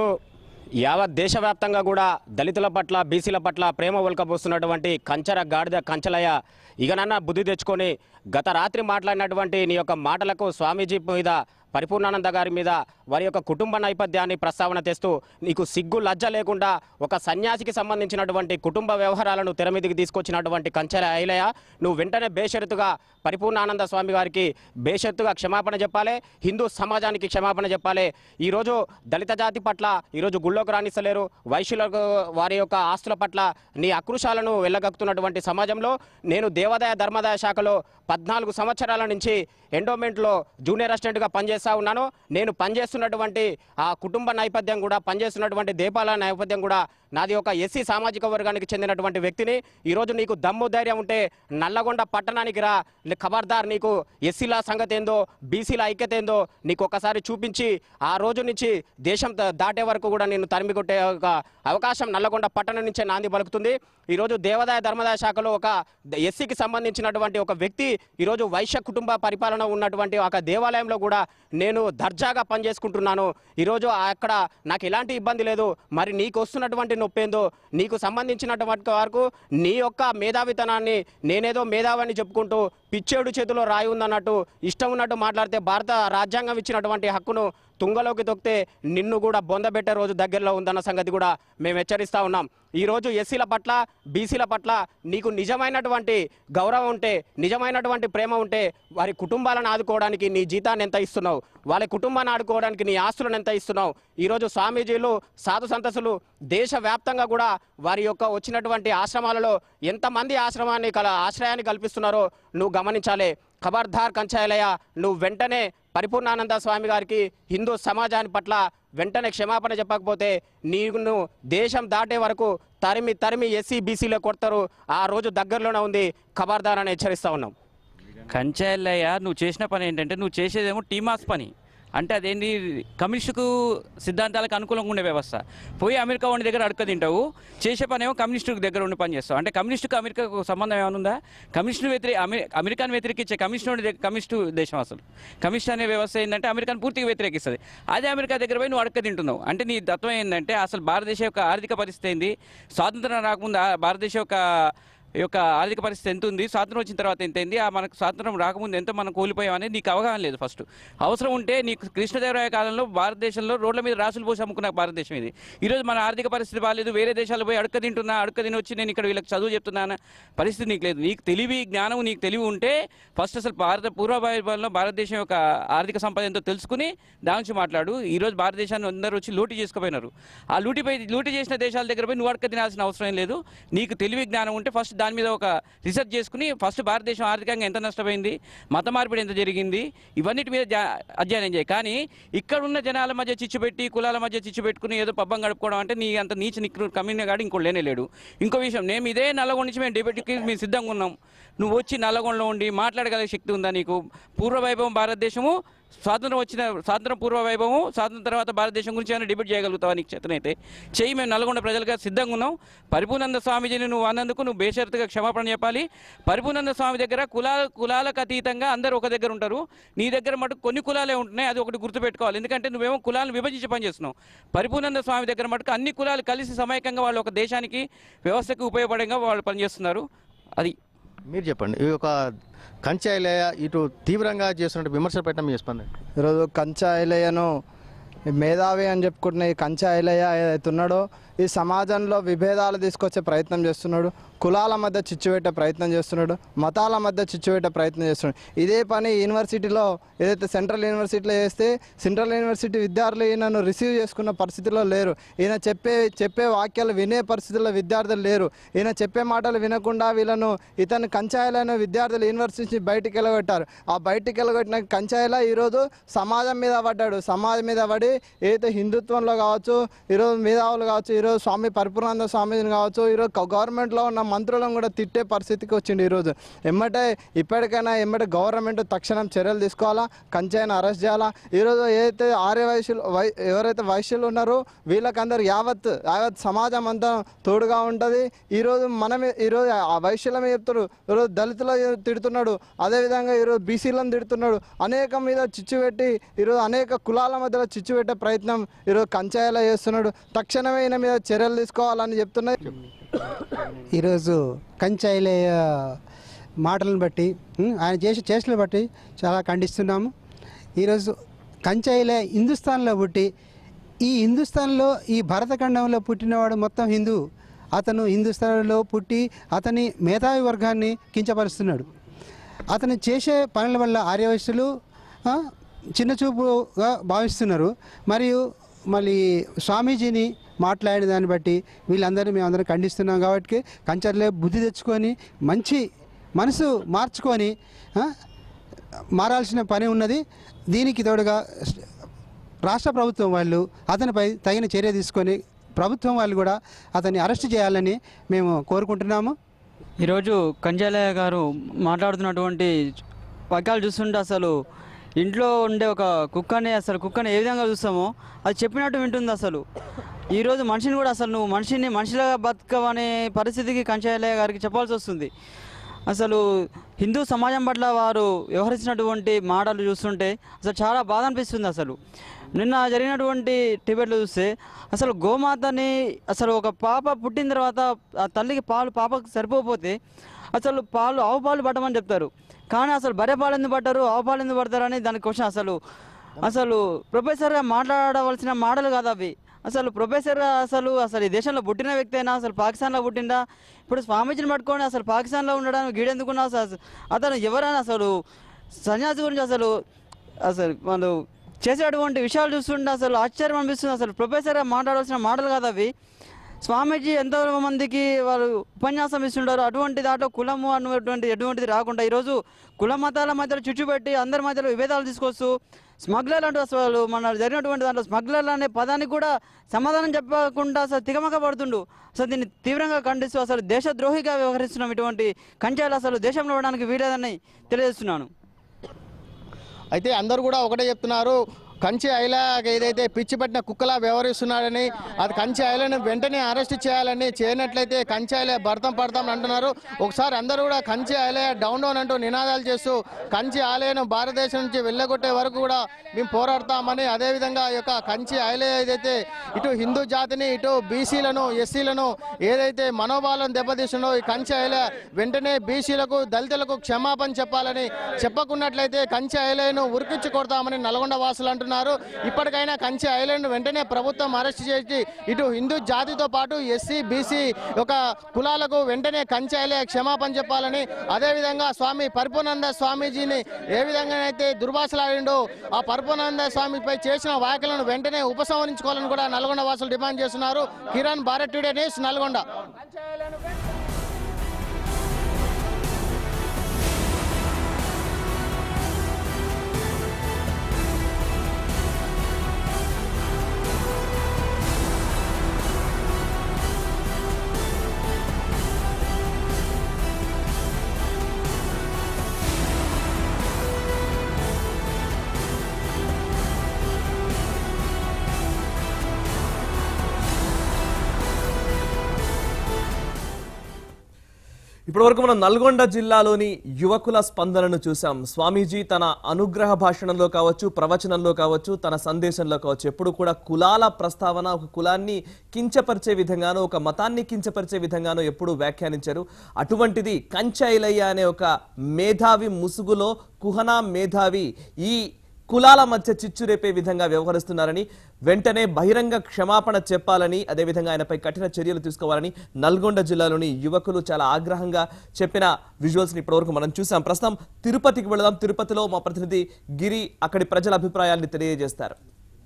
యావత్ దేశవ్యాప్తంగా కూడా దళితుల పట్ల బీసీల పట్ల ప్రేమ ఒలకబోస్తున్నటువంటి కంచర గాడిద కంచలయ్య ఇకనన్నా బుద్ధి తెచ్చుకొని గత రాత్రి మాట్లాడినటువంటి నీ యొక్క మాటలకు స్వామీజీ మీద పరిపూర్ణానంద గారి మీద వారి యొక్క కుటుంబ నేపథ్యాన్ని ప్రస్తావన తెస్తూ నీకు సిగ్గు లజ్జ లేకుండా ఒక సన్యాసికి సంబంధించినటువంటి కుటుంబ వ్యవహారాలను తెర మీదకి తీసుకొచ్చినటువంటి కంచెల ఐలయ్య నువ్వు వెంటనే బేషరతుగా పరిపూర్ణానంద స్వామి గారికి బేషరతుగా క్షమాపణ చెప్పాలి హిందూ సమాజానికి క్షమాపణ చెప్పాలి ఈరోజు దళిత జాతి పట్ల ఈరోజు గుళ్ళోకి రాణిస్తలేరు వైశ్యులకు వారి యొక్క ఆస్తుల పట్ల నీ అకృషాలను వెళ్ళగక్కుతున్నటువంటి సమాజంలో నేను దేవాదాయ ధర్మాదాయ శాఖలో పద్నాలుగు సంవత్సరాల నుంచి ఎండోమెంట్లో జూనియర్ అసిస్టెంట్గా పనిచేస్తూ ఉన్నాను నేను పనిచేస్తున్నటువంటి ఆ కుటుంబ నేపథ్యం కూడా పనిచేస్తున్నటువంటి దేపాల నేపథ్యం కూడా నాది ఒక ఎస్సీ సామాజిక వర్గానికి చెందినటువంటి వ్యక్తిని ఈరోజు నీకు దమ్ము ధైర్యం ఉంటే నల్లగొండ పట్టణానికి రా లే- ఖబర్దార్ నీకు ఎస్సీల సంగతి ఏందో బీసీల ఐక్యత ఏందో నీకు ఒకసారి చూపించి ఆ రోజు నుంచి దేశం ద- దాటే వరకు కూడా నేను తరిమి కొట్టే ఒక అవకాశం నల్లగొండ పట్టణం నుంచే నాంది పలుకుతుంది ఈరోజు దేవాదాయ ధర్మదాయ శాఖలో ఒక ద- ఎస్సీకి సంబంధించినటువంటి ఒక వ్యక్తి ఈరోజు వైశ్య కుటుంబ పరిపాలన ఉన్నటువంటి ఒక దేవాలయంలో కూడా నేను దర్జాగా పనిచేసుకుంటున్నాను ఈరోజు అక్కడ నాకు ఎలాంటి ఇబ్బంది లేదు మరి నీకు వస్తున్నటువంటి నొప్పి ఏందో నీకు సంబంధించినటువంటి వరకు నీ యొక్క మేధావితనాన్ని నేనేదో మేధావని చెప్పుకుంటూ పిచ్చేడు చేతిలో రాయి ఉందన్నట్టు ఇష్టం ఉన్నట్టు మాట్లాడితే భారత రాజ్యాంగం ఇచ్చినటువంటి హక్కును తుంగలోకి తొక్కితే నిన్ను కూడా బొందబెట్టే రోజు దగ్గరలో ఉందన్న సంగతి కూడా మేము హెచ్చరిస్తా ఉన్నాం ఈ రోజు ఎస్సీల పట్ల బీసీల పట్ల నీకు నిజమైనటువంటి గౌరవం ఉంటే నిజమైనటువంటి ప్రేమ ఉంటే వారి కుటుంబాలను ఆదుకోవడానికి నీ జీతాన్ని ఎంత ఇస్తున్నావు వాళ్ళ కుటుంబాన్ని ఆడుకోవడానికి నీ ఆస్తులను ఎంత ఇస్తున్నావు ఈరోజు స్వామీజీలు సాధు సంతసులు దేశవ్యాప్తంగా కూడా వారి యొక్క వచ్చినటువంటి ఆశ్రమాలలో ఎంతమంది ఆశ్రమాన్ని కల ఆశ్రయాన్ని కల్పిస్తున్నారో నువ్వు గమనించాలి ఖబర్దార్ కంచాయలయ్య నువ్వు వెంటనే పరిపూర్ణానంద స్వామి గారికి హిందూ సమాజాన్ని పట్ల వెంటనే క్షమాపణ చెప్పకపోతే నీకు దేశం దాటే వరకు తరిమి తరిమి ఎస్సీ బీసీలో కొడతారు ఆ రోజు దగ్గరలోనే ఉంది ఖబర్దార్ అని హెచ్చరిస్తా ఉన్నాం
కంచాయల్లయ్య నువ్వు చేసిన పని ఏంటంటే నువ్వు చేసేదేమో టీమాస్ పని అంటే అదేంటి కమ్యూనిస్టుకు సిద్ధాంతాలకు అనుకూలంగా ఉండే వ్యవస్థ పోయి అమెరికా వాడి దగ్గర అడక తింటావు చేసే పని ఏమో కమ్యూనిస్టు దగ్గర ఉండి పని చేస్తావు అంటే కమ్యూనిస్టుకు అమెరికాకు సంబంధం ఏమైనా ఉందా కమ్యూనిస్టు వ్యతిరేక అమె- అమెరికాను వ్యతిరేకించే కమ్యూనిస్టు వాడి దగ్గర- కమ్యూనిస్టు దేశం అసలు కమ్యూనిస్ట్ అనే వ్యవస్థ ఏంటంటే అమెరికాను పూర్తిగా వ్యతిరేకిస్తుంది అదే అమెరికా దగ్గర పోయి నువ్వు అడక తింటున్నావు అంటే నీ తత్వం ఏంటంటే అసలు భారతదేశం యొక్క ఆర్థిక పరిస్థితి ఏంది స్వాతంత్రం రాకముందు ఆ భారతదేశం యొక్క ఈ యొక్క ఆర్థిక పరిస్థితి ఎంత ఉంది స్వాతంత్రం వచ్చిన తర్వాత ఎంత అయింది ఆ మనకు స్వాతంత్రం రాకముందు ఎంత మనం కోల్పోయాం అనేది నీకు అవగాహన లేదు ఫస్ట్ అవసరం ఉంటే నీకు కృష్ణదేవరాయ కాలంలో భారతదేశంలో రోడ్ల మీద రాసులు పోసి అమ్ముకున్న భారతదేశం ఇది ఈరోజు మన ఆర్థిక పరిస్థితి బాగాలేదు వేరే దేశాలు పోయి అడక తింటున్నా అడక తిని వచ్చి నేను ఇక్కడ వీళ్ళకి చదువు చెప్తున్నాను పరిస్థితి నీకు లేదు నీకు తెలివి జ్ఞానం నీకు తెలివి ఉంటే ఫస్ట్ అసలు భారత పూర్వ వైభవంలో భారతదేశం యొక్క ఆర్థిక సంపద ఎంతో తెలుసుకుని దాని గురించి మాట్లాడు ఈ రోజు భారతదేశాన్ని అందరూ వచ్చి లూటీ చేసుకుపోయినారు ఆ లూటీపై లూటీ చేసిన దేశాల దగ్గర పోయి నువ్వు అడక తినాల్సిన అవసరం ఏం లేదు నీకు తెలివి జ్ఞానం ఉంటే ఫస్ట్ దాని మీద ఒక రీసెర్చ్ చేసుకుని ఫస్ట్ భారతదేశం ఆర్థికంగా ఎంత నష్టపోయింది మత మార్పిడి ఎంత జరిగింది ఇవన్నిటి మీద జా- అధ్యయనం చేయి కానీ ఇక్కడ ఉన్న జనాల మధ్య చిచ్చు పెట్టి కులాల మధ్య చిచ్చు పెట్టుకుని ఏదో పబ్బం గడుపుకోవడం అంటే నీ అంత నీచ నిక్రు కమ్యూనిటీ గాడు ఇంకో లేనే లేడు ఇంకో విషయం మేము ఇదే నల్లగొండ నుంచి మేము డిబేట్కి మేము సిద్ధంగా ఉన్నాం నువ్వు వచ్చి నల్లగొండలో ఉండి మాట్లాడగలిగే శక్తి ఉందా నీకు పూర్వ వైభవం భారతదేశము స్వాతంత్రం వచ్చిన స్వాతంత్రం పూర్వ వైభవం స్వాతంత్రం తర్వాత భారతదేశం గురించి ఏమైనా డిబేట్ చేయగలుగుతావా నీకు చేతనైతే చెయ్యి మేము నల్గొండ ప్రజలుగా సిద్ధంగా ఉన్నాం పరిపూర్ణంద స్వామీజీని నువ్వు అన్నందుకు నువ్వు బేషరతుగా క్షమాపణ చెప్పాలి పరిపూర్ణంద స్వామి దగ్గర కులాల కులాలకు అతీతంగా అందరూ ఒక దగ్గర ఉంటారు నీ దగ్గర మటుకు కొన్ని కులాలే ఉంటున్నాయి అది ఒకటి గుర్తుపెట్టుకోవాలి ఎందుకంటే నువ్వేమో కులాలను విభజించి పనిచేస్తున్నావు పరిపూర్ణంద స్వామి దగ్గర మటుకు అన్ని కులాలు కలిసి సమైకంగా వాళ్ళు ఒక దేశానికి వ్యవస్థకి ఉపయోగపడంగా వాళ్ళు పనిచేస్తున్నారు అది
మీరు చెప్పండి ఈ యొక్క కంచాయిలయ ఇటు తీవ్రంగా చేస్తున్న విమర్శలు పెట్టడం మీ స్పందన
ఈరోజు కంచా ఐలయ్యను మేధావి అని చెప్పుకుంటున్న ఈ కంచా ఐలయ్య ఏదైతే ఉన్నాడో ఈ సమాజంలో విభేదాలు తీసుకొచ్చే ప్రయత్నం చేస్తున్నాడు కులాల మధ్య చిచ్చు పెట్టే ప్రయత్నం చేస్తున్నాడు మతాల మధ్య చిచ్చు పెట్టే ప్రయత్నం చేస్తున్నాడు ఇదే పని యూనివర్సిటీలో ఏదైతే సెంట్రల్ యూనివర్సిటీలో చేస్తే సెంట్రల్ యూనివర్సిటీ విద్యార్థులు ఈయనను రిసీవ్ చేసుకున్న పరిస్థితిలో లేరు ఈయన చెప్పే చెప్పే వాక్యాలు వినే పరిస్థితుల్లో విద్యార్థులు లేరు ఈయన చెప్పే మాటలు వినకుండా వీళ్ళను ఇతను కంచాయిలను విద్యార్థులు యూనివర్సిటీ బయటికి వెళ్ళగొట్టారు ఆ బయటికి వెళ్ళగొట్టిన కంచాయిల ఈరోజు సమాజం మీద పడ్డాడు సమాజం మీద పడి ఏదైతే హిందుత్వంలో కావచ్చు ఈరోజు మేధావులు కావచ్చు ఈరోజు స్వామి పరిపూర్ణానంద స్వామిని కావచ్చు ఈరోజు గ- గవర్నమెంట్లో ఉన్న మంత్రులను కూడా తిట్టే పరిస్థితికి వచ్చింది ఈరోజు ఎమ్మటే ఇప్పటికైనా ఎమ్మటే గవర్నమెంట్ తక్షణం చర్యలు తీసుకోవాలా కంచాయిని అరెస్ట్ చేయాలా ఈరోజు ఏదైతే ఆర్య వైశ్యులు వై ఎవరైతే వైశ్యులు ఉన్నారో వీళ్ళకందరూ యావత్ యావత్ సమాజం అంతా తోడుగా ఉంటుంది ఈరోజు మనమే ఈరోజు ఆ వైశ్యులమే చెప్తారు ఈరోజు దళితులు తిడుతున్నాడు అదేవిధంగా ఈరోజు బీసీలను తిడుతున్నాడు అనేక మీద చిచ్చు పెట్టి ఈరోజు అనేక కులాల మధ్యలో చిచ్చు పెట్టే ప్రయత్నం ఈరోజు కంచాయలా చేస్తున్నాడు తక్షణమే ఈయన మీద చర్యలు తీసుకోవాలని చెప్తున్నాయి
ఈరోజు కంచాయిలయ్య మాటలను బట్టి ఉం, ఆయన చేసే చేష్టలు బట్టి చాలా ఖండిస్తున్నాము ఈరోజు కంచాయిలే హిందుస్థాన్లో పుట్టి ఈ హిందుస్థాన్లో ఈ భరతఖండంలో పుట్టినవాడు మొత్తం హిందూ అతను హిందుస్థాన్లో పుట్టి అతని మేధావి వర్గాన్ని కించపరుస్తున్నాడు అతను చేసే పనుల వల్ల ఆర్యవైశ్యులు ఆ, చిన్నచూపుగా భావిస్తున్నారు మరియు మళ్ళీ స్వామీజీని మాట్లాడిన దాన్ని బట్టి వీళ్ళందరినీ మేమందరం ఖండిస్తున్నాం కాబట్టి కంచర్లే బుద్ధి తెచ్చుకొని మంచి మనసు మార్చుకొని ఆ, మారాల్సిన పని ఉన్నది దీనికి తోడుగా రాష్ట్ర ప్రభుత్వం వాళ్ళు అతనిపై తగిన చర్య తీసుకొని ప్రభుత్వం వాళ్ళు కూడా అతన్ని అరెస్ట్ చేయాలని మేము కోరుకుంటున్నాము
ఈరోజు కంజాలయ్య గారు మాట్లాడుతున్నటువంటి వాక్యాలు చూస్తుంటే అసలు ఇంట్లో ఉండే ఒక కుక్కని అసలు కుక్కని ఏ విధంగా చూస్తామో అది చెప్పినట్టు వింటుంది అసలు ఈరోజు మనిషిని కూడా అసలు నువ్వు మనిషిని మనిషిలాగా బతకవనే పరిస్థితికి కంచాలయ్య గారికి చెప్పాల్సి వస్తుంది అసలు హిందూ సమాజం పట్ల వారు వ్యవహరించినటువంటి మాటలు చూస్తుంటే అసలు చాలా బాధ అనిపిస్తుంది అసలు నిన్న జరిగినటువంటి టిబెట్లో చూస్తే అసలు గోమాతని అసలు ఒక పాప పుట్టిన తర్వాత ఆ తల్లికి పాలు పాపకు సరిపోతే అసలు పాలు ఆవు పాలు పట్టమని చెప్తారు కానీ అసలు బర్రె పాలు ఎందుకు పట్టారు ఆవు పాలు ఎందుకు పడతారని దాని క్వశ్చన్ అసలు అసలు ప్రొఫెసర్గా మాట్లాడవలసిన మాటలు కాదు అవి అసలు ప్రొఫెసర్ అసలు అసలు ఈ దేశంలో పుట్టిన వ్యక్తి అయినా అసలు పాకిస్తాన్లో పుట్టిందా ఇప్పుడు స్వామీజీని పట్టుకొని అసలు పాకిస్తాన్లో ఉండడానికి గీడెందుకున్నా అసలు అతను ఎవరైనా అసలు సన్యాసి గురించి అసలు అసలు వాళ్ళు చేసేటువంటి విషయాలు చూస్తుంటే అసలు ఆశ్చర్యం అనిపిస్తుంది అసలు ప్రొఫెసర్గా మాట్లాడాల్సిన మాటలు కాదు అవి స్వామీజీ ఎంతో మందికి వాళ్ళు ఉపన్యాసం ఇస్తుంటారు అటువంటి దాంట్లో కులము అన్నటువంటి ఎటువంటిది రాకుండా ఈరోజు కుల మతాల మధ్యలో చుచ్చుపెట్టి అందరి మధ్యలో విభేదాలు తీసుకొస్తూ స్మగ్లర్ అంటూ అసలు మన జరిగినటువంటి దాంట్లో స్మగ్లర్ అనే పదానికి కూడా సమాధానం చెప్పకుండా అసలు తికమక పడుతుండు అసలు దీన్ని తీవ్రంగా ఖండిస్తూ అసలు దేశద్రోహిగా వ్యవహరిస్తున్నాం ఇటువంటి కంచాలు అసలు దేశంలో ఉండడానికి వీలేదని తెలియజేస్తున్నాను
అయితే అందరూ కూడా ఒకటే చెప్తున్నారు కంచి ఐలాకి ఏదైతే పిచ్చి పట్టిన కుక్కలా వ్యవహరిస్తున్నాడని అది కంచి ఐలను వెంటనే అరెస్ట్ చేయాలని చేయనట్లయితే కంచి ఐలే భర్తం పడతాం అంటున్నారు ఒకసారి అందరూ కూడా కంచి ఐలయ డౌన్ డౌన్ అంటూ నినాదాలు చేస్తూ కంచి ఆలయను భారతదేశం నుంచి వెళ్ళగొట్టే వరకు కూడా మేము పోరాడతామని అదేవిధంగా ఈ యొక్క కంచి ఐలయ ఏదైతే ఇటు హిందూ జాతిని ఇటు బీసీలను ఎస్సీలను ఏదైతే మనోభావాలను దెబ్బతీస్తుందో ఈ కంచి ఐలయ వెంటనే బీసీలకు దళితులకు క్షమాపణ చెప్పాలని చెప్పకున్నట్లయితే కంచి ఐలయను ఉరికించి కొడతామని నల్గొండ వాసులు అంటున్నారు ఇప్పటికైనా కంచి ఐలైన్ వెంటనే ప్రభుత్వం అరెస్ట్ చేసి ఇటు హిందూ జాతితో పాటు ఎస్సీ బీసీ ఒక కులాలకు వెంటనే కంచి ఐలయ క్షమాపణ చెప్పాలని అదేవిధంగా స్వామి పరిపూర్ణానంద స్వామీజీని ఏ విధంగానైతే దుర్భాషలాడిండో ఆ పరిపూర్ణానంద స్వామిపై చేసిన వ్యాఖ్యలను వెంటనే ఉపసంహరించుకోవాలని కూడా నల్గొండ వాసులు డిమాండ్ చేస్తున్నారు కిరణ్ భారత్ టుడే న్యూస్ నల్గొండ
ఇప్పటివరకు మనం నల్గొండ జిల్లాలోని యువకుల స్పందనను చూసాం స్వామీజీ తన అనుగ్రహ భాషణంలో కావచ్చు ప్రవచనంలో కావచ్చు తన సందేశంలో కావచ్చు ఎప్పుడు కూడా కులాల ప్రస్తావన ఒక కులాన్ని కించపరిచే విధంగానో ఒక మతాన్ని కించపరిచే విధంగానో ఎప్పుడు వ్యాఖ్యానించారు అటువంటిది కంచైలయ్య అనే ఒక మేధావి ముసుగులో కుహనా మేధావి ఈ కులాల మధ్య చిచ్చు రేపే విధంగా వ్యవహరిస్తున్నారని వెంటనే బహిరంగ క్షమాపణ చెప్పాలని అదేవిధంగా ఆయనపై కఠిన చర్యలు తీసుకోవాలని నల్గొండ జిల్లాలోని యువకులు చాలా ఆగ్రహంగా చెప్పిన విజువల్స్ ని ఇప్పటివరకు మనం చూసాం ప్రస్తుతం తిరుపతికి వెళదాం తిరుపతిలో మా ప్రతినిధి గిరి అక్కడి ప్రజల అభిప్రాయాల్ని తెలియజేస్తారు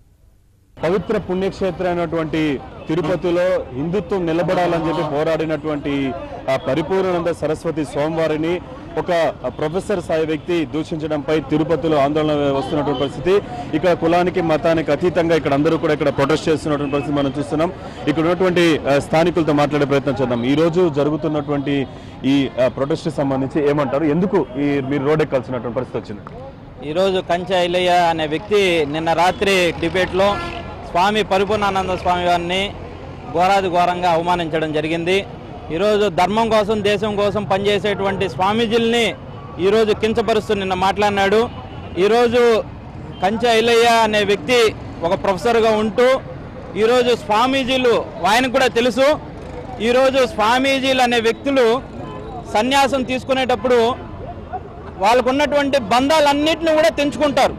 పవిత్ర పుణ్యక్షేత్ర అయినటువంటి తిరుపతిలో హిందుత్వం నిలబడాలని చెప్పి పోరాడినటువంటి ఆ పరిపూర్ణానంద సరస్వతి సోమవారిని ఒక ప్రొఫెసర్ స్థాయి వ్యక్తి దూషించడంపై తిరుపతిలో ఆందోళన వస్తున్నటువంటి పరిస్థితి ఇక్కడ కులానికి మతానికి అతీతంగా ఇక్కడ అందరూ కూడా ఇక్కడ ప్రొటెస్ట్ చేస్తున్నటువంటి పరిస్థితి మనం చూస్తున్నాం ఇక్కడ ఉన్నటువంటి ఆ, స్థానికులతో మాట్లాడే ప్రయత్నం చేద్దాం ఈ రోజు జరుగుతున్నటువంటి ఈ ప్రొటెస్ట్ సంబంధించి ఏమంటారు ఎందుకు ఈ మీరు రోడ్ ఎక్కాల్సినటువంటి పరిస్థితి వచ్చింది
ఈరోజు కంచె ఐలయ్య అనే వ్యక్తి నిన్న రాత్రి డిబేట్లో స్వామి పరిపూర్ణానంద స్వామి వారిని ఘోరాది ఘోరంగా అవమానించడం జరిగింది ఈరోజు ధర్మం కోసం దేశం కోసం పనిచేసేటువంటి స్వామీజీల్ని ఈరోజు కించపరుస్తూ నిన్న మాట్లాడినాడు ఈరోజు కంచె ఐలయ్య అనే వ్యక్తి ఒక ప్రొఫెసర్గా ఉంటూ ఈరోజు స్వామీజీలు ఆయనకు కూడా తెలుసు ఈరోజు స్వామీజీలు అనే వ్యక్తులు సన్యాసం తీసుకునేటప్పుడు వాళ్ళకు ఉన్నటువంటి బంధాలన్నింటినీ కూడా తెంచుకుంటారు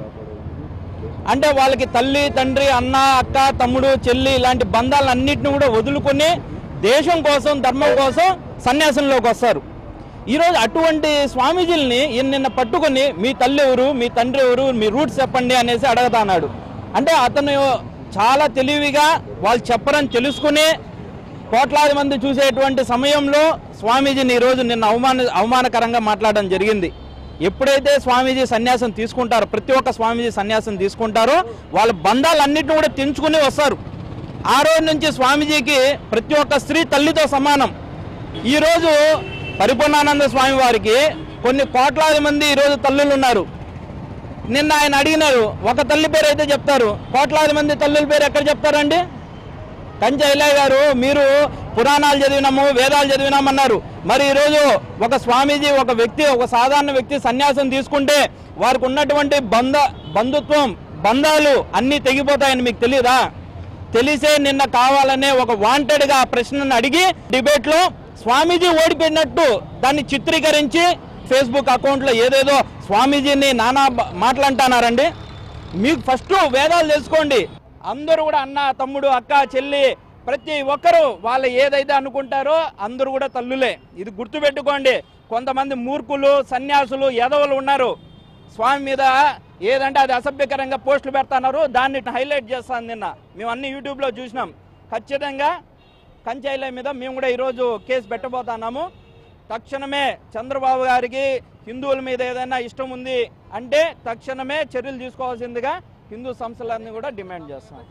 అంటే వాళ్ళకి తల్లి తండ్రి అన్న అక్క తమ్ముడు చెల్లి ఇలాంటి బంధాలన్నింటినీ కూడా వదులుకొని దేశం కోసం ధర్మం కోసం సన్యాసంలోకి వస్తారు ఈరోజు అటువంటి స్వామీజీల్ని ఈయన నిన్న పట్టుకొని మీ తల్లి ఎవరు మీ తండ్రి ఎవరు మీ రూట్స్ చెప్పండి అనేసి అడగతాన్నాడు అంటే అతను చాలా తెలివిగా వాళ్ళు చెప్పరని తెలుసుకుని కోట్లాది మంది చూసేటువంటి సమయంలో స్వామీజీని ఈరోజు నిన్న అవమాన అవమానకరంగా మాట్లాడడం జరిగింది ఎప్పుడైతే స్వామీజీ సన్యాసం తీసుకుంటారో ప్రతి ఒక్క స్వామీజీ సన్యాసం తీసుకుంటారో వాళ్ళ బంధాలన్నింటినీ కూడా తెంచుకుని వస్తారు ఆ రోజు నుంచి స్వామీజీకి ప్రతి ఒక్క స్త్రీ తల్లితో సమానం ఈరోజు పరిపూర్ణానంద స్వామి వారికి కొన్ని కోట్లాది మంది ఈరోజు తల్లులు ఉన్నారు నిన్న ఆయన అడిగినారు ఒక తల్లి పేరు అయితే చెప్తారు కోట్లాది మంది తల్లుల పేరు ఎక్కడ చెప్తారండి కంచె ఇలయ్య గారు మీరు పురాణాలు చదివినాము వేదాలు చదివినామన్నారు మరి ఈరోజు ఒక స్వామీజీ ఒక వ్యక్తి ఒక సాధారణ వ్యక్తి సన్యాసం తీసుకుంటే వారికి ఉన్నటువంటి బంధ బంధుత్వం బంధాలు అన్నీ తెగిపోతాయని మీకు తెలియదా తెలిసే నిన్న కావాలనే ఒక వాంటెడ్గా ఆ ప్రశ్నను అడిగి డిబేట్లో స్వామీజీ ఓడిపోయినట్టు దాన్ని చిత్రీకరించి ఫేస్బుక్ అకౌంట్లో ఏదేదో స్వామీజీని నానా బ- మాటలంటున్నారండి మీకు ఫస్ట్ వేదాలు తెలుసుకోండి అందరూ కూడా అన్న తమ్ముడు అక్క చెల్లి ప్రతి ఒక్కరూ వాళ్ళు ఏదైతే అనుకుంటారో అందరూ కూడా తల్లులే ఇది గుర్తుపెట్టుకోండి కొంతమంది మూర్ఖులు సన్యాసులు ఎదవలు ఉన్నారు స్వామి మీద ఏదంటే అది అసభ్యకరంగా పోస్టులు పెడుతున్నారు దాన్ని హైలైట్ చేస్తాను నిన్న మేము అన్ని యూట్యూబ్లో చూసినాం ఖచ్చితంగా కంచాయిల మీద మేము కూడా ఈరోజు కేసు పెట్టబోతున్నాము తక్షణమే చంద్రబాబు గారికి హిందువుల మీద ఏదైనా ఇష్టం ఉంది అంటే తక్షణమే చర్యలు తీసుకోవాల్సిందిగా హిందూ సంస్థలన్నీ కూడా డిమాండ్ చేస్తున్నాం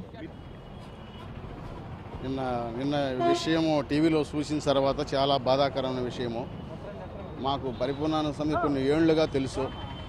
నిన్న నిన్న విషయము టీవీలో చూసిన తర్వాత చాలా బాధాకరమైన విషయము మాకు పరిపూర్ణానంద స్వామి కొన్ని ఏళ్లుగా తెలుసు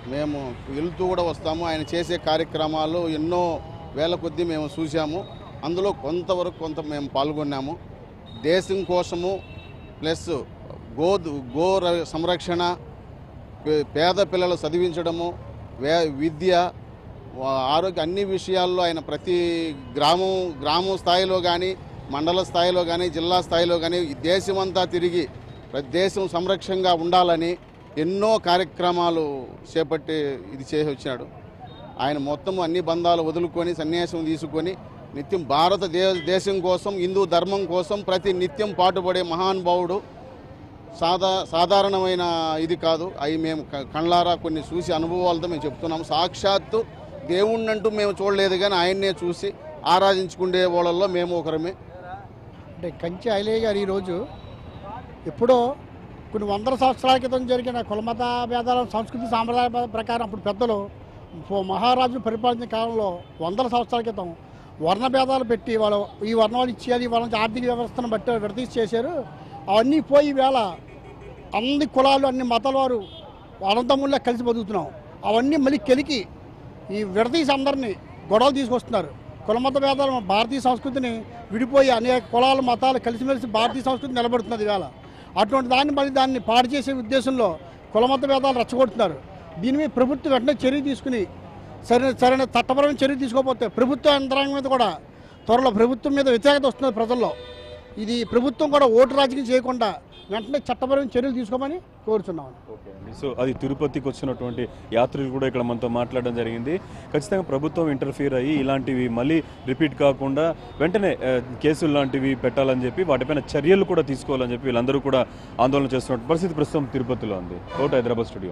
మేము వెళ్తూ కూడా వస్తాము ఆయన చేసే కార్యక్రమాలు ఎన్నో వేల కొద్దీ మేము చూసాము అందులో కొంతవరకు కొంత మేము పాల్గొన్నాము దేశం కోసము ప్లస్ గో గో ర- సంరక్షణ పే- పేద పిల్లలు చదివించడము వే విద్య వా- ఆరోగ్య అన్ని విషయాల్లో ఆయన ప్రతి గ్రామం గ్రామం స్థాయిలో కానీ మండల స్థాయిలో కానీ జిల్లా స్థాయిలో కానీ ఈ దేశమంతా తిరిగి ప్రతి దేశం సంరక్షణగా ఉండాలని ఎన్నో కార్యక్రమాలు చేపట్టి ఇది చేసి వచ్చాడు ఆయన మొత్తం అన్ని బంధాలు వదులుకొని సన్యాసం తీసుకొని నిత్యం భారత దే దేశం కోసం హిందూ ధర్మం కోసం ప్రతి నిత్యం పాటుపడే మహానుభావుడు సాదా సాధారణమైన ఇది కాదు అవి మేము క- కళ్ళారా కొన్ని చూసి అనుభవాలతో మేము చెప్తున్నాము సాక్షాత్తు దేవుణ్ణంటూ మేము చూడలేదు కానీ ఆయన్నే చూసి ఆరాధించుకునే వాళ్ళల్లో మేము ఒకరమే
అంటే కంచి ఐలయ్య గారు ఈరోజు ఎప్పుడో కొన్ని వందల సంవత్సరాల క్రితం జరిగిన కులమత భేదాల సంస్కృతి సాంప్రదాయ ప్ర- ప్రకారం అప్పుడు పెద్దలు పో- మహారాజు పరిపాలించిన కాలంలో వందల సంవత్సరాల క్రితం వర్ణ భేదాలు పెట్టి వాళ్ళు ఈ వర్ణం వాళ్ళు ఇచ్చేది వాళ్ళ నుంచి ఆర్థిక వ్యవస్థను బట్టి విడతీసి చేశారు అవన్నీ పోయి వేళ అన్ని కులాలు అన్ని మతాల వారు అనంతముల్లా కలిసి బతుకుతున్నాం అవన్నీ మళ్ళీ కెలికి ఈ విడతీసి అందరినీ గొడవలు తీసుకొస్తున్నారు కులమత భేదాలు మన భారతీయ సంస్కృతిని విడిపోయి అనేక కులాలు మతాలు కలిసిమెలిసి భారతీయ సంస్కృతి నిలబడుతున్నది ఇవాళ అటువంటి దాన్ని మళ్ళీ దాన్ని పాడు చేసే ఉద్దేశంలో కులమత భేదాలు రెచ్చగొడుతున్నారు దీని మీద ప్రభుత్వం వెంటనే చర్య తీసుకుని సరైన సరైన చట్టపరమైన చర్య తీసుకోకపోతే ప్రభుత్వ యంత్రాంగం మీద కూడా త్వరలో ప్రభుత్వం మీద వ్యతిరేకత వస్తుంది ప్రజల్లో ఇది ప్రభుత్వం కూడా ఓటు రాజకీయం చేయకుండా వెంటనే చట్టపరమైన చర్యలు తీసుకోమని కోరుచున్నాం
సో అది తిరుపతికి వచ్చినటువంటి యాత్రికులు కూడా ఇక్కడ మనతో మాట్లాడడం జరిగింది ఖచ్చితంగా ప్రభుత్వం ఇంటర్ఫియర్ అయ్యి ఇలాంటివి మళ్ళీ రిపీట్ కాకుండా వెంటనే ఆ, కేసులు లాంటివి పెట్టాలని చెప్పి వాటిపైన చర్యలు కూడా తీసుకోవాలని చెప్పి వీళ్ళందరూ కూడా ఆందోళన చేస్తున్న పరిస్థితి ప్రస్తుతం తిరుపతిలో ఉంది కోట హైదరాబాద్ స్టూడియో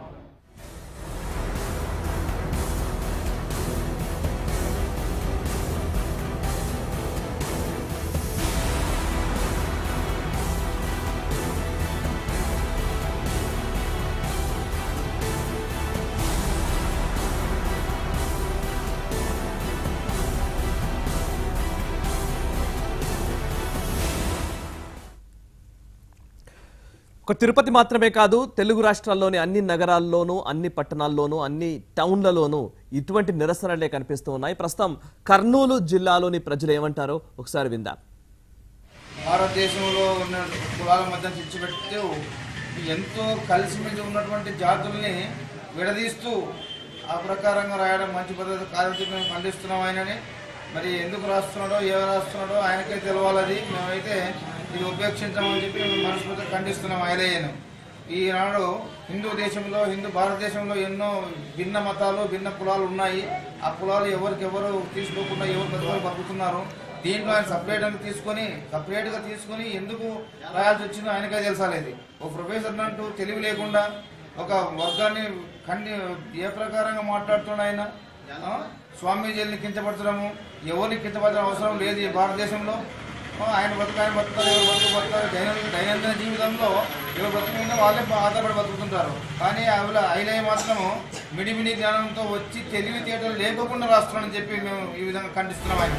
ఒక తిరుపతి మాత్రమే కాదు తెలుగు రాష్ట్రాల్లోని అన్ని నగరాల్లోనూ అన్ని పట్టణాల్లోనూ అన్ని టౌన్లలోనూ ఇటువంటి నిరసనలే కనిపిస్తూ ఉన్నాయి ప్రస్తుతం కర్నూలు జిల్లాలోని ప్రజలు ఏమంటారో ఒకసారి విందాం
భారతదేశంలో ఉన్న కులాల మధ్య చిచ్చు పెడుతూ ఎంతో కలిసిమెలిసి ఉన్నటువంటి జాతుల్ని విడదీస్తూ ఆ ప్రకారంగా రాయడం మంచి పద్ధతి కాదని చెప్పి మేము ఖండిస్తున్నాం ఆయనని మరి ఎందుకు రాస్తున్నాడో ఏ రాస్తున్నాడో ఆయనకే తెలవాలది మేమైతే ఇది ఉపేక్షించామని చెప్పి మేము మనస్ఫూర్తిగా ఖండిస్తున్నాం ఐలయ్యను ఈనాడు హిందూ దేశంలో హిందూ భారతదేశంలో ఎన్నో భిన్న మతాలు భిన్న కులాలు ఉన్నాయి ఆ కులాలు ఎవరికి ఎవరు తీసుకోకుండా ఎవరు ప్రతివారు బతుకుతున్నారు దీంట్లో ఆయన సపరేట్ అని తీసుకొని సపరేట్ గా తీసుకొని ఎందుకు రాయాల్సి వచ్చిందో ఆయనకే తెలుసాలేదు ఓ ప్రొఫెసర్ అంటూ తెలివి లేకుండా ఒక వర్గాన్ని ఖండి ఏ ప్రకారంగా మాట్లాడుతున్నాడు ఆయన ఆ? స్వామీజీని కించపరచడము ఎవరిని కించపరచడం అవసరం లేదు ఈ భారతదేశంలో ఆ, ఆయన బతుకు ఆయన బతుకుతారు ఎవరు బతుకు బతుకుతారు దైనందిన దైనందిన జీవితంలో ఎవరు బతుకుతుందో వాళ్ళే ఆధారపడి బతుకుతుంటారు కానీ ఆవిడ ఐలయ్య మాత్రము మిడిమిడి జ్ఞానంతో వచ్చి తెలివితేటలు లేకుండా రాస్తున్నాడని చెప్పి మేము ఈ విధంగా ఖండిస్తున్నాం ఆయన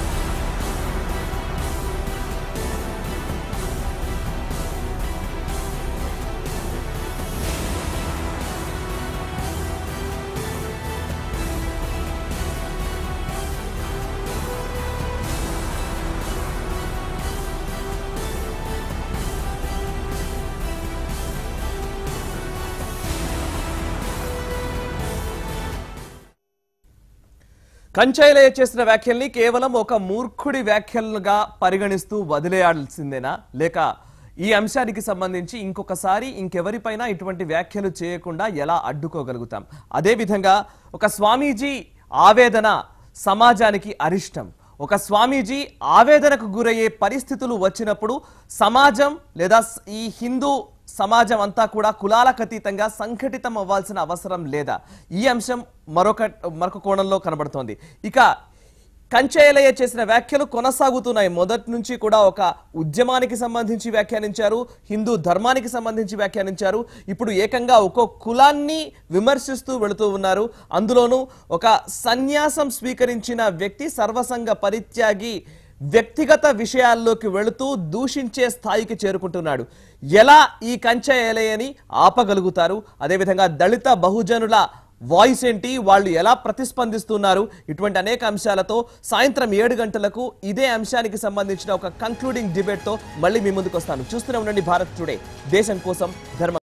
కంచైలయ్య చేసిన వ్యాఖ్యల్ని కేవలం ఒక మూర్ఖుడి వ్యాఖ్యలుగా పరిగణిస్తూ వదిలేయాల్సిందేనా లేక ఈ అంశానికి సంబంధించి ఇంకొకసారి ఇంకెవరిపైనా ఇటువంటి వ్యాఖ్యలు చేయకుండా ఎలా అడ్డుకోగలుగుతాం అదేవిధంగా ఒక స్వామీజీ ఆవేదన సమాజానికి అరిష్టం ఒక స్వామీజీ ఆవేదనకు గురయ్యే పరిస్థితులు వచ్చినప్పుడు సమాజం లేదా స్- ఈ హిందూ సమాజం అంతా కూడా కులాలకు అతీతంగా సంఘటితం అవ్వాల్సిన అవసరం లేదా ఈ అంశం మరొక మరొక కోణంలో కనబడుతోంది ఇక కంచేయలయ్య చేసిన వ్యాఖ్యలు కొనసాగుతున్నాయి మొదటి నుంచి కూడా ఒక ఉద్యమానికి సంబంధించి వ్యాఖ్యానించారు హిందూ ధర్మానికి సంబంధించి వ్యాఖ్యానించారు ఇప్పుడు ఏకంగా ఒక్కో కులాన్ని విమర్శిస్తూ వెళుతూ ఉన్నారు అందులోనూ ఒక సన్యాసం స్వీకరించిన వ్యక్తి సర్వసంగ పరిత్యాగి వ్యక్తిగత విషయాల్లోకి వెళుతూ దూషించే స్థాయికి చేరుకుంటున్నాడు ఎలా ఈ కంచె ఏలయని ఆపగలుగుతారు అదేవిధంగా దళిత బహుజనుల వాయిస్ ఏంటి వాళ్ళు ఎలా ప్రతిస్పందిస్తున్నారు ఇటువంటి అనేక అంశాలతో సాయంత్రం ఏడు గంటలకు ఇదే అంశానికి సంబంధించిన ఒక కంక్లూడింగ్ డిబేట్తో మళ్ళీ మీ ముందుకు వస్తాను చూస్తూనే ఉండండి భారత్ టుడే దేశం కోసం ధర్మం